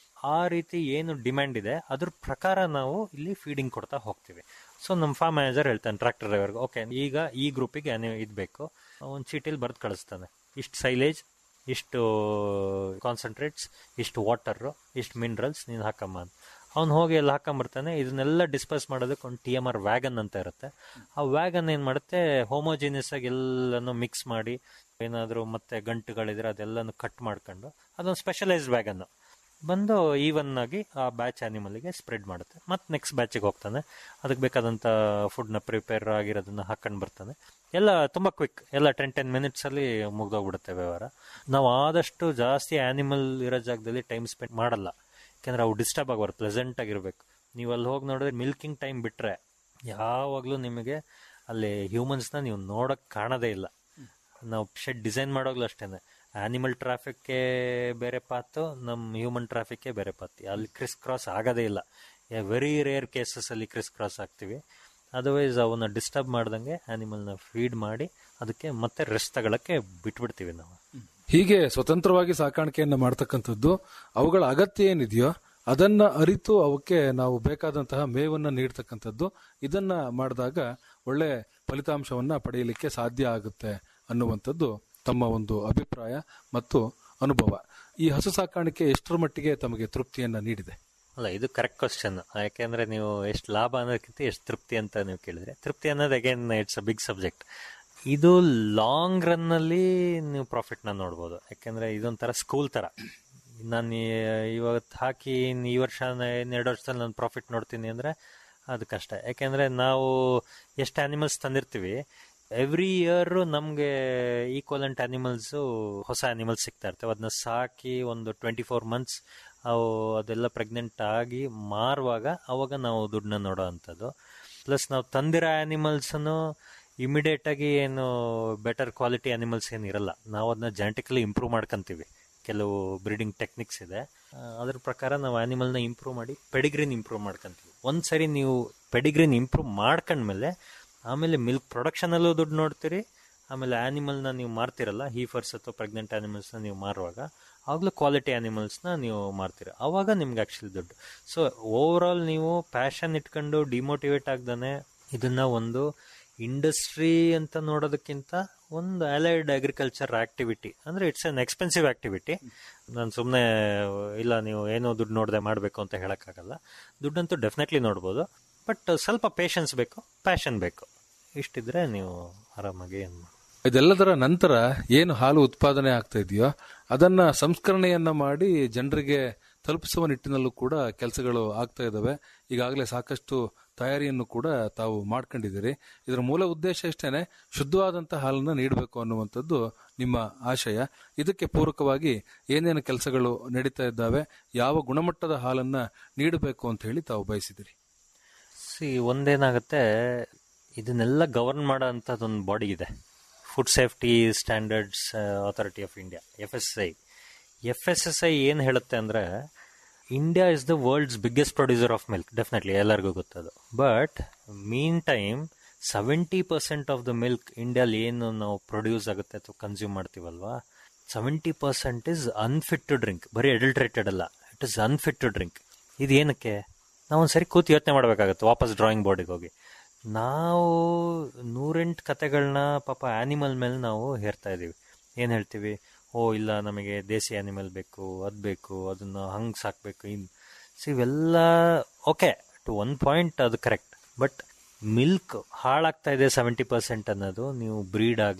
ಆ ರೀತಿ ಏನು ಡಿಮ್ಯಾಂಡ್ ಇದೆ ಅದ್ರ ಪ್ರಕಾರ ನಾವು ಇಲ್ಲಿ ಫೀಡಿಂಗ್ ಕೊಡ್ತಾ ಹೋಗ್ತೀವಿ ಸೊ ನಮ್ಮ ಫಾರ್ಮ್ ಮ್ಯಾನೇಜರ್ ಹೇಳ್ತಾನೆ ಟ್ರ್ಯಾಕ್ಟರ್ ಡ್ರೈವರ್ಗೆ ಓಕೆ ಈಗ ಈ ಗ್ರೂಪಿಗೆ ಇದು ಬೇಕು ಒಂದು ಚೀಟಿಲಿ ಬರೆದು ಕಳಿಸ್ತಾನೆ ಇಷ್ಟು ಸೈಲೇಜ್ ಇಷ್ಟು ಕಾನ್ಸಂಟ್ರೇಟ್ಸ್ ಇಷ್ಟು ವಾಟರು ಇಷ್ಟು ಮಿನರಲ್ಸ್ ನೀನು ಹಾಕಮ್ಮ ಅಂತ ಅವ್ನು ಹೋಗಿ ಎಲ್ಲ ಹಾಕೊಂಬರ್ತಾನೆ ಇದನ್ನೆಲ್ಲ ಡಿಸ್ಪಸ್ ಮಾಡೋದಕ್ಕೆ ಒಂದು ಟಿ ಎಮ್ ಆರ್ ವ್ಯಾಗನ್ ಅಂತ ಇರುತ್ತೆ ಆ ವ್ಯಾಗನ್ ಏನು ಮಾಡುತ್ತೆ ಹೋಮೋಜಿನಿಯಸ್ ಆಗಿ ಎಲ್ಲನೂ ಮಿಕ್ಸ್ ಮಾಡಿ ಏನಾದರೂ ಮತ್ತೆ ಗಂಟುಗಳಿದ್ರೆ ಅದೆಲ್ಲನೂ ಕಟ್ ಮಾಡ್ಕೊಂಡು ಅದೊಂದು ಸ್ಪೆಷಲೈಸ್ಡ್ ವ್ಯಾಗನ್ನು ಬಂದು ಈವನ್ ಆಗಿ ಆ ಬ್ಯಾಚ್ ಆನಿಮಲ್ಗೆ ಸ್ಪ್ರೆಡ್ ಮಾಡುತ್ತೆ ಮತ್ತೆ ನೆಕ್ಸ್ಟ್ ಬ್ಯಾಚಿಗೆ ಹೋಗ್ತಾನೆ ಅದಕ್ಕೆ ಬೇಕಾದಂಥ ಫುಡ್ನ ಪ್ರಿಪೇರ್ ಆಗಿರೋದನ್ನ ಹಾಕೊಂಡು ಬರ್ತಾನೆ ಎಲ್ಲ ತುಂಬ ಕ್ವಿಕ್ ಎಲ್ಲ ಟೆನ್ ಟೆನ್ ಮಿನಿಟ್ಸಲ್ಲಿ ಮುಗ್ದೋಗ್ಬಿಡುತ್ತೆ ವ್ಯವಹಾರ ನಾವು ಆದಷ್ಟು ಜಾಸ್ತಿ ಆನಿಮಲ್ ಇರೋ ಜಾಗದಲ್ಲಿ ಟೈಮ್ ಸ್ಪೆಂಡ್ ಮಾಡಲ್ಲ ಯಾಕೆಂದ್ರೆ ಅವು ಡಿಸ್ಟರ್ಬ್ ಆಗಬಾರ್ದು ಪ್ಲೆಸೆಂಟ್ ಆಗಿರ್ಬೇಕು ನೀವು ಅಲ್ಲಿ ಹೋಗಿ ನೋಡಿದ್ರೆ ಮಿಲ್ಕಿಂಗ್ ಟೈಮ್ ಬಿಟ್ಟರೆ ಯಾವಾಗಲೂ ನಿಮಗೆ ಅಲ್ಲಿ ಹ್ಯೂಮನ್ಸ್ನ ನೀವು ನೋಡೋಕ್ಕೆ ಕಾಣೋದೇ ಇಲ್ಲ ನಾವು ಶೆಡ್ ಡಿಸೈನ್ ಮಾಡೋಗ್ಲೂ ಅಷ್ಟೇ ಆನಿಮಲ್ ಟ್ರಾಫಿಕ್ಗೆ ಬೇರೆ ಪಾತು ನಮ್ಮ ಹ್ಯೂಮನ್ ಟ್ರಾಫಿಕ್ಗೆ ಬೇರೆ ಪಾತಿ ಅಲ್ಲಿ ಕ್ರಿಸ್ ಕ್ರಾಸ್ ಆಗೋದೇ ಇಲ್ಲ ವೆರಿ ರೇರ್ ಕೇಸಸಲ್ಲಿ ಕ್ರಿಸ್ ಕ್ರಾಸ್ ಆಗ್ತೀವಿ ಅದರ್ವೈಸ್ ಅವನ್ನ ಡಿಸ್ಟರ್ಬ್ ಮಾಡ್ದಂಗೆ ಆನಿಮಲ್ನ ಫೀಡ್ ಮಾಡಿ ಅದಕ್ಕೆ ಮತ್ತೆ ರೆಸ್ಟ್ ತಗೊಳಕ್ಕೆ ಬಿಟ್ಬಿಡ್ತೀವಿ ನಾವು ಹೀಗೆ ಸ್ವತಂತ್ರವಾಗಿ ಸಾಕಾಣಿಕೆಯನ್ನ ಮಾಡ್ತಕ್ಕಂಥದ್ದು ಅವುಗಳ ಅಗತ್ಯ ಏನಿದೆಯೋ ಅದನ್ನ ಅರಿತು ಅವಕ್ಕೆ ನಾವು ಬೇಕಾದಂತಹ ಮೇವನ್ನ ನೀಡ್ತಕ್ಕಂಥದ್ದು ಇದನ್ನ ಮಾಡಿದಾಗ ಒಳ್ಳೆ ಫಲಿತಾಂಶವನ್ನ ಪಡೆಯಲಿಕ್ಕೆ ಸಾಧ್ಯ ಆಗುತ್ತೆ ಅನ್ನುವಂಥದ್ದು ತಮ್ಮ ಒಂದು ಅಭಿಪ್ರಾಯ ಮತ್ತು ಅನುಭವ ಈ ಹಸು ಸಾಕಾಣಿಕೆ ಎಷ್ಟರ ಮಟ್ಟಿಗೆ ತಮಗೆ ತೃಪ್ತಿಯನ್ನ ನೀಡಿದೆ ಅಲ್ಲ ಇದು ಕರೆಕ್ಟ್ ಕ್ವಶನ್ ಯಾಕೆಂದ್ರೆ ನೀವು ಎಷ್ಟು ಲಾಭ ಅನ್ನೋದಕ್ಕಿಂತ ಎಷ್ಟು ತೃಪ್ತಿ ಅಂತ ನೀವು ಕೇಳಿದ್ರೆ ತೃಪ್ತಿ ಅನ್ನೋದು again it's a big subject ಇದು ಲಾಂಗ್ ರನ್ ಅಲ್ಲಿ ನೀವು ಪ್ರಾಫಿಟ್ ನ ನೋಡ್ಬೋದು ಯಾಕೆಂದ್ರೆ ಇದೊಂಥರ ಸ್ಕೂಲ್ ತರ ನಾನು ಇವತ್ತು ಹಾಕಿ ಇನ್ ಈ ವರ್ಷ ಎರಡು ವರ್ಷದಲ್ಲಿ ನಾನು ಪ್ರಾಫಿಟ್ ನೋಡ್ತೀನಿ ಅಂದ್ರೆ ಅದು ಕಷ್ಟ ಯಾಕೆಂದ್ರೆ ನಾವು ಎಷ್ಟು ಆನಿಮಲ್ಸ್ ತಂದಿರ್ತೀವಿ ಎವ್ರಿ ಇಯರ್ ನಮಗೆ ಈಕ್ವಲೆಂಟ್ ಆನಿಮಲ್ಸು ಹೊಸ ಆನಿಮಲ್ಸ್ ಸಿಗ್ತಾ ಇರ್ತವೆ ಅದನ್ನ ಸಾಕಿ ಒಂದು ಟ್ವೆಂಟಿ ಫೋರ್ ಮಂತ್ಸ್ ಅವು ಅದೆಲ್ಲ ಪ್ರೆಗ್ನೆಂಟ್ ಆಗಿ ಮಾರುವಾಗ ಅವಾಗ ನಾವು ದುಡ್ಡನ್ನ ನೋಡೋ ಅಂಥದ್ದು ಪ್ಲಸ್ ನಾವು ತಂದಿರೋ ಆನಿಮಲ್ಸನ್ನು ಇಮಿಡಿಯೇಟ್ ಆಗಿ ಏನು ಬೆಟರ್ ಕ್ವಾಲಿಟಿ ಆನಿಮಲ್ಸ್ ಏನು ಇರಲ್ಲ ನಾವು ಅದನ್ನ ಜೆನೆಟಿಕಲಿ ಇಂಪ್ರೂವ್ ಮಾಡ್ಕೊಂತೀವಿ ಕೆಲವು ಬ್ರೀಡಿಂಗ್ ಟೆಕ್ನಿಕ್ಸ್ ಇದೆ ಅದ್ರ ಪ್ರಕಾರ ನಾವು ಆನಿಮಲ್ನ ಇಂಪ್ರೂವ್ ಮಾಡಿ ಪೆಡಿಗ್ರಿನ್ ಇಂಪ್ರೂವ್ ಮಾಡ್ಕೊಂತೀವಿ ಒಂದ್ಸರಿ ನೀವು ಪೆಡಿಗ್ರಿನ್ ಇಂಪ್ರೂವ್ ಮಾಡ್ಕೊಂಡ್ಮೇಲೆ ಆಮೇಲೆ ಮಿಲ್ಕ್ ಪ್ರೊಡಕ್ಷನಲ್ಲೂ ದುಡ್ಡು ನೋಡ್ತೀರಿ ಆಮೇಲೆ ಆನಿಮಲ್ನ ನೀವು ಮಾರ್ತಿರಲ್ಲ ಹೀಫರ್ಸ್ ಅಥವಾ ಪ್ರೆಗ್ನೆಂಟ್ ಆನಿಮಲ್ಸ್ನ ನೀವು ಮಾರುವಾಗ ಆಗಲೂ ಕ್ವಾಲಿಟಿ ಆನಿಮಲ್ಸ್ನ ನೀವು ಮಾರ್ತೀರ ಆವಾಗ ನಿಮ್ಗೆ ಆ್ಯಕ್ಚುಲಿ ದುಡ್ಡು ಸೊ ಓವರ್ ಆಲ್ ನೀವು ಪ್ಯಾಷನ್ ಇಟ್ಕೊಂಡು ಡಿಮೋಟಿವೇಟ್ ಆಗ್ದಾನೆ ಇದನ್ನ ಒಂದು ಇಂಡಸ್ಟ್ರಿ ಅಂತ ನೋಡೋದಕ್ಕಿಂತ ಒಂದು ಅಲೈಡ್ ಅಗ್ರಿಕಲ್ಚರ್ ಆಕ್ಟಿವಿಟಿ ಅಂದ್ರೆ ಇಟ್ಸ್ ಅನ್ ಎಕ್ಸ್ಪೆನ್ಸಿವ್ ಆಕ್ಟಿವಿಟಿ ನಾನು ಸುಮ್ಮನೆ ಇಲ್ಲ ನೀವು ಏನೋ ದುಡ್ಡು ನೋಡದೆ ಮಾಡಬೇಕು ಅಂತ ಹೇಳೋಕ್ಕಾಗಲ್ಲ ದುಡ್ಡಂತೂ ಡೆಫಿನೆಟ್ಲಿ ನೋಡ್ಬೋದು ಬಟ್ ಸ್ವಲ್ಪ ಪೇಷನ್ಸ್ ಬೇಕು ಪ್ಯಾಷನ್ ಬೇಕು ಇಷ್ಟಿದ್ರೆ ನೀವು ಆರಾಮಾಗಿ ಏನು ಇದೆಲ್ಲದರ ನಂತರ ಏನು ಹಾಲು ಉತ್ಪಾದನೆ ಆಗ್ತಾ ಇದೆಯೋ ಅದನ್ನ ಸಂಸ್ಕರಣೆಯನ್ನ ಮಾಡಿ ಜನರಿಗೆ ತಲುಪಿಸುವ ನಿಟ್ಟಿನಲ್ಲೂ ಕೂಡ ಕೆಲಸಗಳು ಆಗ್ತಾ ಇದಾವೆ ಈಗಾಗಲೇ ಸಾಕಷ್ಟು ತಯಾರಿಯನ್ನು ಕೂಡ ತಾವು ಮಾಡ್ಕೊಂಡಿದ್ದೀರಿ ಇದರ ಮೂಲ ಉದ್ದೇಶ ಇಷ್ಟೇನೆ ಶುದ್ಧವಾದಂತಹ ಹಾಲನ್ನ ನೀಡಬೇಕು ಅನ್ನುವಂಥದ್ದು ನಿಮ್ಮ ಆಶಯ ಇದಕ್ಕೆ ಪೂರಕವಾಗಿ ಏನೇನು ಕೆಲಸಗಳು ನಡೀತಾ ಇದ್ದಾವೆ ಯಾವ ಗುಣಮಟ್ಟದ ಹಾಲನ್ನ ನೀಡಬೇಕು ಅಂತ ಹೇಳಿ ತಾವು ಬಯಸಿದಿರಿ ಸಿ ಒಂದೇನಾಗುತ್ತೆ ಇದನ್ನೆಲ್ಲ ಗವರ್ನ್ ಮಾಡೋ ಅಂಥದ್ದೊಂದು ಬಾಡಿ ಇದೆ food safety standards authority of India F S I F S S I ಏನು ಹೇಳುತ್ತೆ ಅಂದರೆ India is the world's biggest producer of milk definitely ಎಲ್ಲರಿಗೂ ಗೊತ್ತದು but meantime seventy percent of the milk ಇಂಡಿಯಾಲಿ ಏನು ನಾವು produce ಆಗುತ್ತೆ ಅಥವಾ ಕನ್ಸ್ಯೂಮ್ ಮಾಡ್ತೀವಲ್ವಾ seventy percent is unfit to drink ಬರೀ ಅಡಲ್ಟ್ರೇಟೆಡ್ ಅಲ್ಲ it is unfit to drink ಇದು ಏನಕ್ಕೆ ನಾವು ಒಂದ್ಸರಿ ಕೂತು ಯೋಚನೆ ಮಾಡಬೇಕಾಗತ್ತೆ ವಾಪಸ್ ಡ್ರಾಯಿಂಗ್ ಬೋರ್ಡಿಗೆ ಹೋಗಿ ನಾವು ನೂರೆಂಟು ಕತೆಗಳನ್ನ ಪಾಪ ಆನಿಮಲ್ ಮೇಲೆ ನಾವು ಹೇರ್ತಾ ಇದ್ದೀವಿ ಏನು ಹೇಳ್ತೀವಿ ಓ ಇಲ್ಲ ನಮಗೆ ದೇಸಿ ಆನಿಮಲ್ ಬೇಕು ಅದು ಬೇಕು ಅದನ್ನು ಹಂಗೆ ಸಾಕಬೇಕು ಇನ್ ಸೊ ಇವೆಲ್ಲ ಓಕೆ ಟು ಒನ್ ಪಾಯಿಂಟ್ ಅದು ಕರೆಕ್ಟ್ ಬಟ್ ಮಿಲ್ಕ್ ಹಾಳಾಗ್ತಾ ಇದೆ ಸೆವೆಂಟಿ ಪರ್ಸೆಂಟ್ ಅನ್ನೋದು ನೀವು ಬ್ರೀಡ್ ಆಗಲಿ